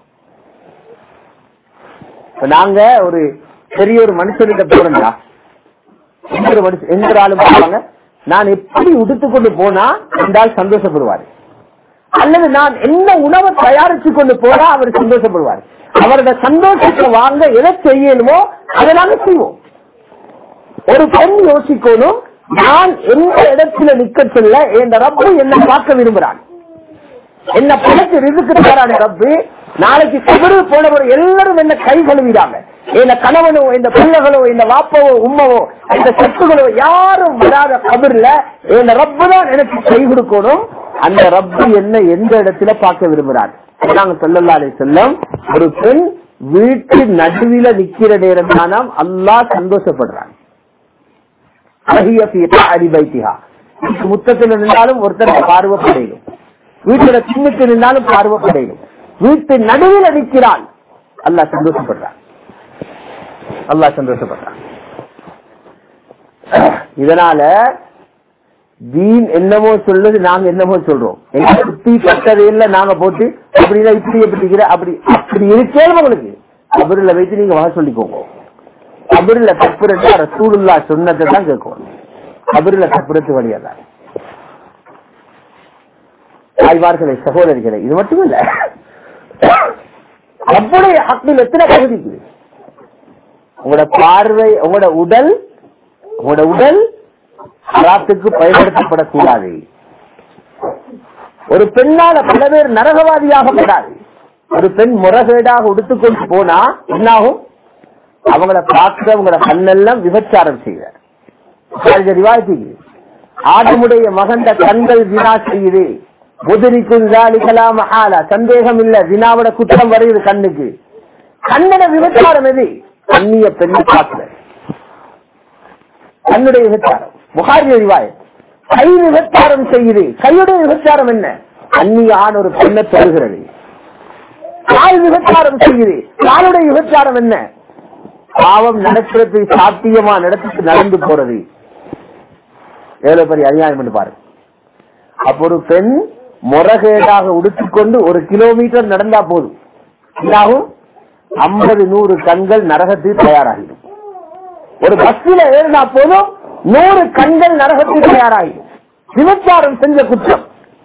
[SPEAKER 1] நாங்க ஒரு பெரிய ஒரு மனுஷன்கிட்ட போறோம்டா எங்க ஒரு மனுஷன் எங்க ஆளும் போவாங்க நான் எப்படி உடுத்து கொண்டு போனா என்றால் சந்தோஷப்படுவார் அல்லது நான் என்ன உணவை தயாரிச்சு கொண்டு போனா அவர் சந்தோஷப்படுவார் அவரோட சந்தோஷத்தை வாங்க எதை செய்யணுமோ அதை நாங்க செய்வோம் ஒரு பெண் யோசிக்கணும் நான் எந்த இடத்துல நிக்க சொல்ல என் ரப்பு என்ன பார்க்க விரும்புறான் என்ன பணத்து ரிதுக்கு தரான ரப்பு நாளைக்கு கபரு போனவர் எல்லாரும் என்ன கை கழுவிடாங்க இந்த கணவனோ இந்த பிள்ளைகளோ இந்த வாப்பவோ உம்மவோ இந்த சொத்துகளோ யாரும் வராத கபர்ல இந்த ரப்பு தான் எனக்கு கை கொடுக்கணும் அந்த ரப்பு என்ன எந்த இடத்துல பார்க்க விரும்புறார் நாங்க சொல்லலாலே செல்லம் ஒரு பெண் வீட்டு நடுவில நிக்கிற நேரம் தானாம் அல்லா சந்தோஷப்படுறாங்க முத்தத்தில் இருந்தாலும் ஒருத்தர் பார்வைப்படையும் வீட்டுல சின்னத்தில் இருந்தாலும் பார்வைப்படையும் வீட்டு நடுவில் நிற்கிறான் அல்லா சந்தோஷப்படுறான் அல்லா சந்தோஷப்படுறான் இதனால தீன் என்னமோ சொல்லுது நாங்க என்னமோ சொல்றோம் எங்க சுத்தி பட்டதையில நாங்க போட்டு அப்படின்னா இப்படி எப்படிங்கிற அப்படி அப்படி இருக்கே உங்களுக்கு கபரில் வைத்து நீங்க வகை சொல்லிக்கோங்க கபரில் தப்புறதா ரசூலுல்லா சொன்னதை தான் கேட்கணும் கபரில் தப்புறது வழியதான் தாய்மார்களை சகோதரிகளை இது மட்டும் இல்ல அப்படியே ஹக்கில் எத்தனை பகுதி இருக்குது உங்களோட பார்வை உங்களோட உடல் உங்களோட உடல் ஹராத்துக்கு பயன்படுத்தப்படக்கூடாது ஒரு பெண்ணால பல பேர் நரகவாதியாகப்படாது ஒரு பெண் முறகேடாக உடுத்துக்கொண்டு போனா என்னாகும் அவங்கள பார்க்க அவங்களோட கண்ணெல்லாம் விபச்சாரம் செய்த ரிவாய்க்கு ஆடமுடைய மகண்ட கண்கள் வினா செய்யுது முதிரிக்கும் மகாலா சந்தேகம் இல்ல வினாவோட குற்றம் வருகிறது கண்ணுக்கு கண்ணன விபச்சாரம் எது அந்நிய பெண்ணை பார்க்கல கண்ணுடைய விபச்சாரம் புகாரி ரிவாய் கை விபச்சாரம் செய்யுது கையுடைய விபச்சாரம் என்ன அந்நிய ஆண் ஒரு பெண்ணை பெறுகிறது தாய் விபச்சாரம் செய்யுது தானுடைய விபச்சாரம் என்ன பாவம் நடக்கிறது சாத்தியமா நடத்துக்கு நடந்து போறது எவ்வளவு பெரிய அநியாயம் என்று பாரு அப்ப ஒரு பெண் முறகேடாக உடுத்திக்கொண்டு ஒரு கிலோமீட்டர் நடந்தா போதும் என்னாகும் ஐம்பது நூறு கண்கள் நரகத்துக்கு தயாராகிடும் ஒரு பஸ்ல ஏறினா போதும் நூறு கண்கள் நரகத்துக்கு தயாராகிடும் விபச்சாரம் செஞ்ச குற்றம்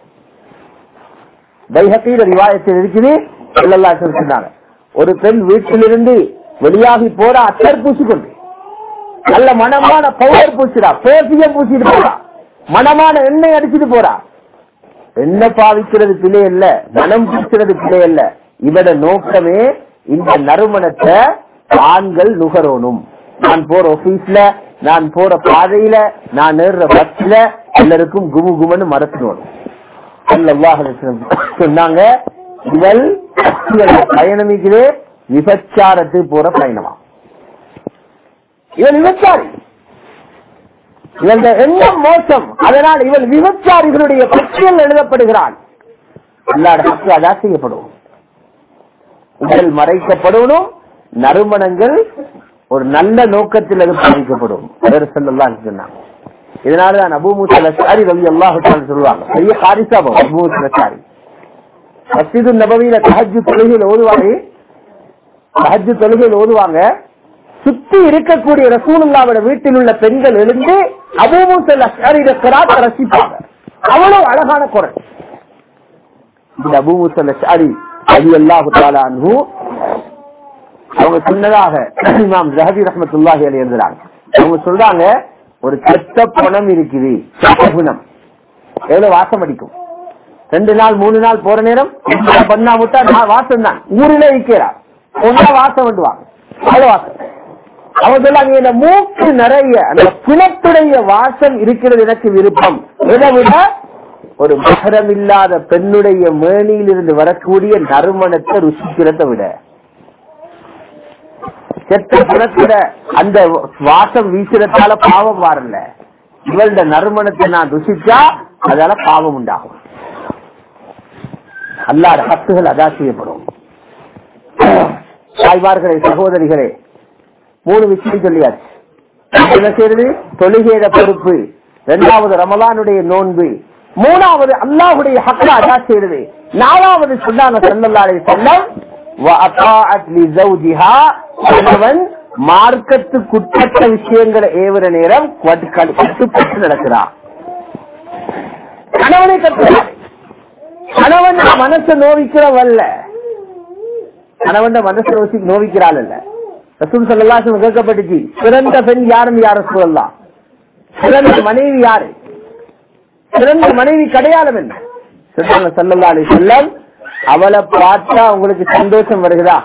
[SPEAKER 1] தைஹத்தீர ரிவாயத்தில் இருக்குது ஸல்லல்லாஹு அலைஹி வஸல்லம் சொன்னாங்க. ஒரு பெண் வீட்டிலிருந்து வெளியாகி போறா அத்தர் பூசிக்கொண்டு நல்ல மனமான பவுடர் பூசிடா பேசிய பூசிட்டு போறா மனமான எண்ணெய் அடிச்சிட்டு போறா எண்ணெய் பாவிக்கிறது பிழை இல்ல மனம் பூசுறது பிழை இல்ல இவட நோக்கமே இந்த நறுமணத்தை ஆண்கள் நுகரணும் நான் போற ஆபீஸ்ல நான் போற பாதையில நான் நேர்ற பஸ்ல எல்லாருக்கும் குமு குமன்னு மறக்கணும் ஸல்லல்லாஹு அலைஹி வஸல்லம் சொன்னாங்க இவள் இவள் பயணமிக்கிறே விபச்சாரத்துக்கு போற பயணமா இவள் விபச்சாரி இவளுடைய எண்ணம் மோசம் அதனால் இவள் விபச்சாரிகளுடைய பட்டியல் எழுதப்படுகிறாள் அல்லாட ஹக்கு அதா செய்யப்படும் உடல் மறைக்கப்படணும் நறுமணங்கள் ஒரு நல்ல நோக்கத்தில் அது பாதிக்கப்படும் சொல்லலாம் சொன்னாங்க இதனாலதான் அபு மூசலசாரி ரவி அல்லாஹு சொல்லுவாங்க பெரிய காரிசாபம் அபு மூசலசாரி மஸ்ஜிது நபவியில தஹஜ்ஜு தொழுகையில் ஓதுவாங்க தஹஜ்ஜு தொழுகையில் ஓதுவாங்க சுத்தி இருக்கக்கூடிய ரசூலுல்லாவோட வீட்டில் உள்ள பெண்கள் எழுந்து அபு மூசலசாரி கிராத்த ரசிப்பாங்க அவ்வளவு அழகான குரல் இந்த அபு மூசலசாரி அலி அல்லாஹு தாலானு அவங்க சொன்னதாக இமாம் ஜஹபி ரஹமத்துல்லாஹி அலி எழுதுறாங்க அவங்க சொல்றாங்க ஒரு கெட்ட பணம் இருக்குது கெட்ட குணம் எவ்வளவு வாசம் அடிக்கும் ரெண்டு நாள் மூணு நாள் போற நேரம் பண்ணா விட்டா நான் வாசம் தான் ஊரிலே இருக்கிறா ஒன்னா வாசம் விடுவாங்க அவ்வளவு வாசம் அவங்க சொல்லாங்க இந்த மூக்கு நிறைய அந்த பிணத்துடைய வாசம் இருக்கிறது எனக்கு விருப்பம் இதை விட ஒரு மகரம் இல்லாத பெண்ணுடைய மேனியில் இருந்து வரக்கூடிய நறுமணத்தை ருசிக்கிறத விட செத்த குணத்துல அந்த வாசம் வீசுறதால பாவம் வரல இவளோட நறுமணத்தை நான் ருசிச்சா அதால பாவம் உண்டாகும் அல்லாத ஹத்துகள் அதா செய்யப்படும் தாய்மார்களே சகோதரிகளே மூணு விஷயம் சொல்லியாச்சு என்ன செய்யறது தொழுகையிட பொறுப்பு இரண்டாவது ரமலானுடைய நோன்பு மூணாவது அல்லாஹுடைய ஹக்கா அதா செய்யறது நாலாவது சொன்னாங்க செல்லல்லாடைய செல்லம் கணவன் மார்க்கத்துக்குட்பட்ட விஷயங்களை ஏவுற நேரம் கட்டுப்பட்டு நடக்கிறார் கணவனை கட்டுறார் கணவன் மனசை நோவிக்கிறவல்ல கணவன் மனசை நோசி நோவிக்கிறாள் அல்ல ரசூல் சல்லா கேட்கப்பட்டுச்சு சிறந்த பெண் யாரும் யார சொல்லலாம் சிறந்த மனைவி யாரு சிறந்த மனைவி கடையாளம் என்ன சொன்னாங்க சல்லல்லா அலி செல்லம் அவளை பார்த்தா உங்களுக்கு சந்தோஷம் வருகிறா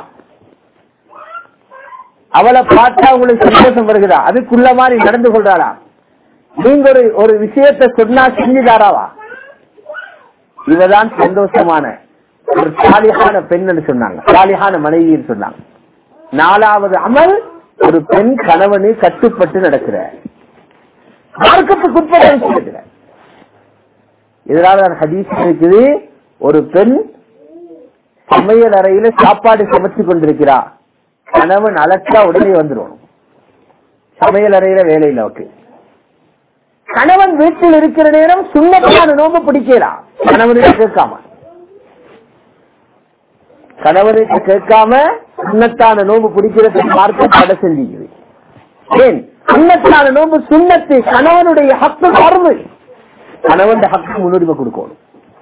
[SPEAKER 1] அவளை பார்த்தா உங்களுக்கு சந்தோஷம் வருகிறா அதுக்குள்ள மாதிரி நடந்து கொள்றாளா நீங்க ஒரு ஒரு விஷயத்த சொன்னா செஞ்சுதாராவா இவதான் சந்தோஷமான ஒரு சாலிகான பெண் சொன்னாங்க சாலிகான மனைவின்னு சொன்னாங்க நாலாவது அமல் ஒரு பெண் கணவனு கட்டுப்பட்டு நடக்கிற மார்க்கத்துக்குட்பட்ட விஷயத்துல இதனால ஹதீஸ் இருக்குது ஒரு பெண் சமையல் அறையில சாப்பாடு சமைச்சு கொண்டிருக்கிறா கணவன் அலட்டா உடனே வந்துடும் சமையல் அறையில வேலையில் ஓகே கணவன் வீட்டில் இருக்கிற நேரம் சுண்ணத்தான நோம்பு பிடிக்கலாம் கணவனுக்கு கேட்காம கணவனுக்கு கேட்காம சுண்ணத்தான நோம்பு பிடிக்கிறது மார்க்க தடை செஞ்சுக்குது ஏன் சுண்ணத்தான நோம்பு சுண்ணத்து கணவனுடைய ஹக்கு கருமை கணவன் ஹக்கு முன்னுரிமை கொடுக்கணும்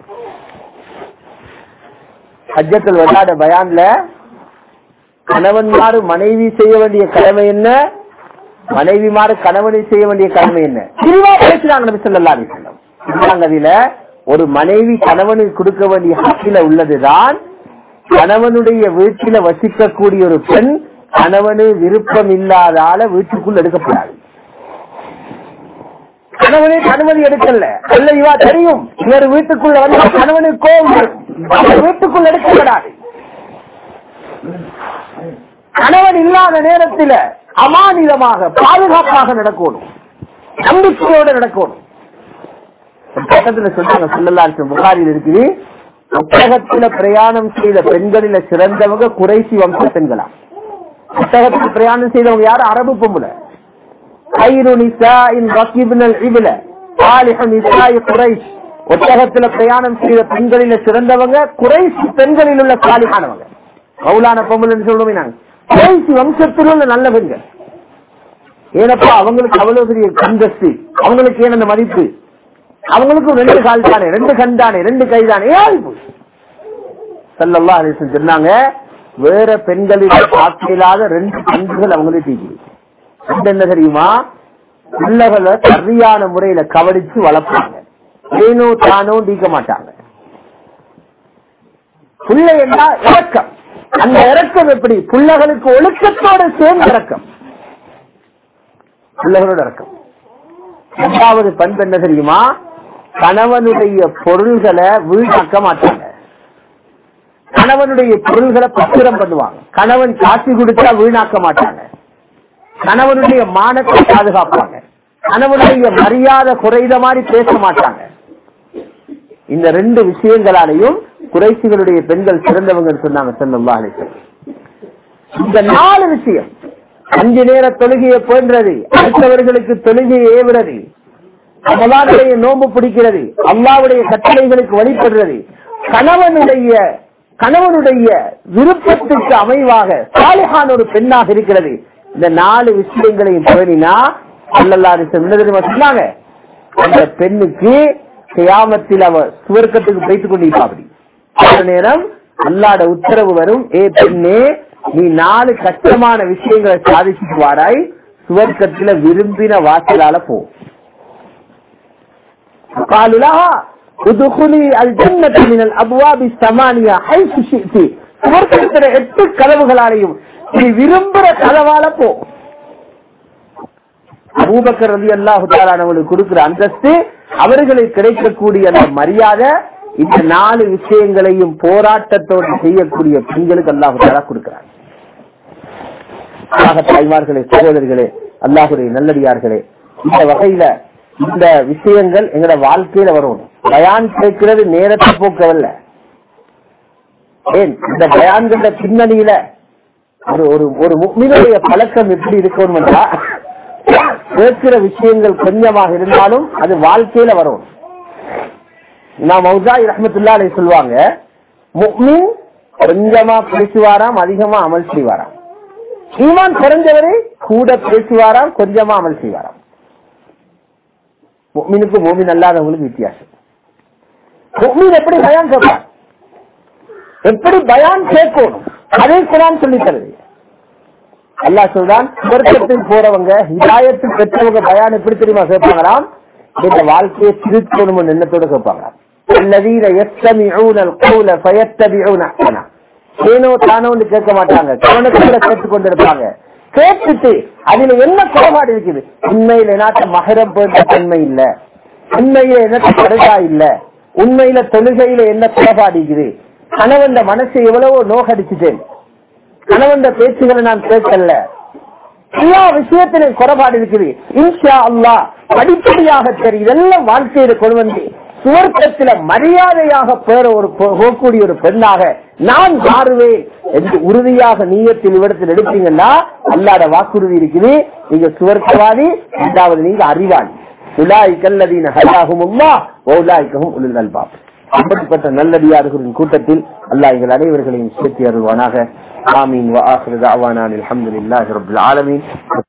[SPEAKER 1] ஹஜ்ஜத்தில் விளையாட பயான்ல கணவன்மாறு மனைவி செய்ய வேண்டிய கடமை என்ன மனைவிமாறு கணவனை செய்ய வேண்டிய கடமை என்ன தெளிவா பேசுறாங்க நபி ஸல்லல்லாஹு அலைஹி வஸல்லம் இதுல ஒரு மனைவி கணவனுக்கு கொடுக்க வேண்டிய ஹக்கில உள்ளதுதான் கணவனுடைய வீட்டில வசிக்கக்கூடிய ஒரு பெண் கணவனு விருப்பம் இல்லாதால வீட்டுக்குள் எடுக்கப்படாது கணவனே அனுமதி எடுக்கல அல்ல இவா தெரியும் இவர் வீட்டுக்குள்ள வந்து கணவனுக்கு கோபம் வரும். அவர் வீட்டுக்குள் எடுக்கப்படாது கணவன் இல்லாத நேரத்தில் அமானிதமாக பாதுகாப்பாக நடக்கணும் நம்பிக்கையோடு நடக்கணும் ஒரு பக்கத்துல சொன்னாங்க சொல்லலாம் புகாரில் இருக்குது புத்தகத்துல பிரயாணம் செய்த பெண்களில சிறந்தவங்க குறைசி வம்ச பெண்களாம் புத்தகத்தில் பிரயாணம் செய்தவங்க யாரு அரபு பொம்புல ஒட்டகத்துல பிரயாணம் செய்த பெண்களில சிறந்தவங்க குறைசி பெண்களில் உள்ள சாலிகானவங்க மௌலான பொம்புலன்னு சொல்லுவோமே நாங்க குறைசி வம்சத்தில் உள்ள நல்ல பெண்கள் ஏனப்பா அவங்களுக்கு அவ்வளவு பெரிய அந்தஸ்து அவங்களுக்கு ஏன் அந்த மதிப்பு அவங்களுக்கும் ரெண்டு கால் தானே ரெண்டு கண் தானே ரெண்டு கை தானே சல்லல்லா அலிசன் சொன்னாங்க வேற பெண்களில் பார்க்க இல்லாத ரெண்டு பண்புகள் அவங்களே தீக்கி ரெண்டு என்ன தெரியுமா பிள்ளைகளை சரியான முறையில கவனிச்சு வளர்ப்பாங்க ஏனோ தானோ நீக்க மாட்டாங்க பிள்ளை என்றா இறக்கம் அந்த இறக்கம் எப்படி பிள்ளைகளுக்கு ஒழுக்கத்தோட சேர்ந்த இறக்கம் பிள்ளைகளோட இறக்கம் இரண்டாவது பண்பு என்ன தெரியுமா கணவனுடைய பொருள்களை வீணாக்க மாட்டாங்க கணவனுடைய பொருள்களை பத்திரம் பண்ணுவாங்க கணவன் காட்சி கொடுத்தா வீணாக்க மாட்டாங்க கணவனுடைய மானத்தை பாதுகாப்பாங்க கணவனுடைய மரியாதை குறைந்த மாதிரி பேச மாட்டாங்க இந்த ரெண்டு விஷயங்களாலையும் குறைசிகளுடைய பெண்கள் சிறந்தவங்க சொன்னாங்க செல்லும் இந்த நாலு விஷயம் அஞ்சு நேர தொழுகையை போன்றது அடுத்தவர்களுக்கு தொழுகையை ஏவுறது ரமலானுடைய நோம்பு பிடிக்கிறது அல்லாவுடைய கட்டளைகளுக்கு வழிபடுறது கணவனுடைய கணவனுடைய விருப்பத்துக்கு அமைவாக சாலிஹான் ஒரு பெண்ணாக இருக்கிறது இந்த நாலு விஷயங்களையும் பேணினா அல்லல்லாரு சொன்னாங்க அந்த பெண்ணுக்கு கியாமத்தில் அவ சுவர்க்கத்துக்கு போய்த்துக் கொண்டிருப்பாப்படி அந்த நேரம் அல்லாட உத்தரவு வரும் ஏ பெண்ணே நீ நாலு கஷ்டமான விஷயங்களை சாதிச்சுட்டு வாராய் சுவர்க்கத்துல விரும்பின வாசலால போ قالوا لها ادخلي الجنة من الابواب الثمانية حيث شئت சுவர்க்கத்துல எட்டு கதவுகளாலையும் நீ விரும்புற கதவால போ அபூபக்கர் ரதி அல்லாஹு அவங்களுக்கு கொடுக்கிற அந்தஸ்து அவர்களுக்கு கிடைக்கக்கூடிய அந்த மரியாதை இந்த நாலு விஷயங்களையும் போராட்டத்தோடு செய்யக்கூடிய பெண்களுக்கு அல்லாஹு தாலா கொடுக்கிறார் தாய்மார்களே சகோதரிகளே அல்லாஹுடைய நல்லடியார்களே இந்த வகையில இந்த விஷயங்கள் எங்கட வாழ்க்கையில வரும் பயான் கேட்கிறது நேரத்தை போக்கவல்ல ஏன் இந்த பயான்கள பின்னணியில ஒரு ஒரு ஒரு முக்மினுடைய பழக்கம் எப்படி இருக்கணும்னா கேட்கிற விஷயங்கள் கொஞ்சமாக இருந்தாலும் அது வாழ்க்கையில வரும் நான் மௌசாய் ரஹமத்துல்லா சொல்லுவாங்க முக்மின் கொஞ்சமா பேசுவாராம் அதிகமா அமல் செய்வாராம் ஈமான் குறைஞ்சவரை கூட பேசுவாராம் கொஞ்சமா அமல் செய்வாராம் முக்மீனுக்கு மோமின் அல்லாதவங்களுக்கு வித்தியாசம் முக்மீன் எப்படி பயான் கேட்பார் எப்படி பயான் கேட்கணும் அதே குரான் சொல்லி தருது அல்லா சொல்றான் சொர்க்கத்தில் போறவங்க ஹிதாயத்தில் பெற்றவங்க பயான் எப்படி தெரியுமா கேட்பாங்களாம் இந்த வாழ்க்கையை திருத்தணும் எண்ணத்தோட கேட்பாங்க الذين يستمعون القول فيتبعون احسنه ஏனோ தானோன்னு கேட்க மாட்டாங்க கவனத்தோட கேட்டுக் கொண்டிருப்பாங்க கேட்டுட்டு அதுல என்ன குறைபாடு இருக்குது உண்மையில என்னாட்ட மகரம் போன்ற தன்மை இல்ல உண்மையில என்னட்ட கருதா இல்ல உண்மையில தொழுகையில என்ன குறைபாடு இருக்குது கணவன் மனசை எவ்வளவோ நோகடிச்சுட்டேன் கணவன் பேச்சுகளை நான் கேட்கல எல்லா விஷயத்திலும் குறைபாடு இருக்குது இன்ஷா அல்லா படிப்படியாக சரி இதெல்லாம் வாழ்க்கையில கொண்டு வந்து சுவர்க்கத்தில மரியாதையாக பேர ஒரு போகக்கூடிய ஒரு பெண்ணாக நான் மாறுவேன் என்று உறுதியாக நீயத்தில் இவ்விடத்தில் எடுத்தீங்கன்னா அல்லாத வாக்குறுதி இருக்குது நீங்க சுவர்க்கவாதி இரண்டாவது நீங்க அறிவாளி உலாய் கல்லதீன ஹலாகுமுல்லா ஓலாய்க்கவும் உளுநல்பா அப்படிப்பட்ட நல்லடியார்களின் கூட்டத்தில் அல்லாஹ் எங்கள் அனைவர்களையும் சேர்த்தி அருள்வானாக ஆமீன் வா ஆஹிரு தஅவானா அல்ஹம்துலில்லாஹி ரப்பில் ஆலமீன்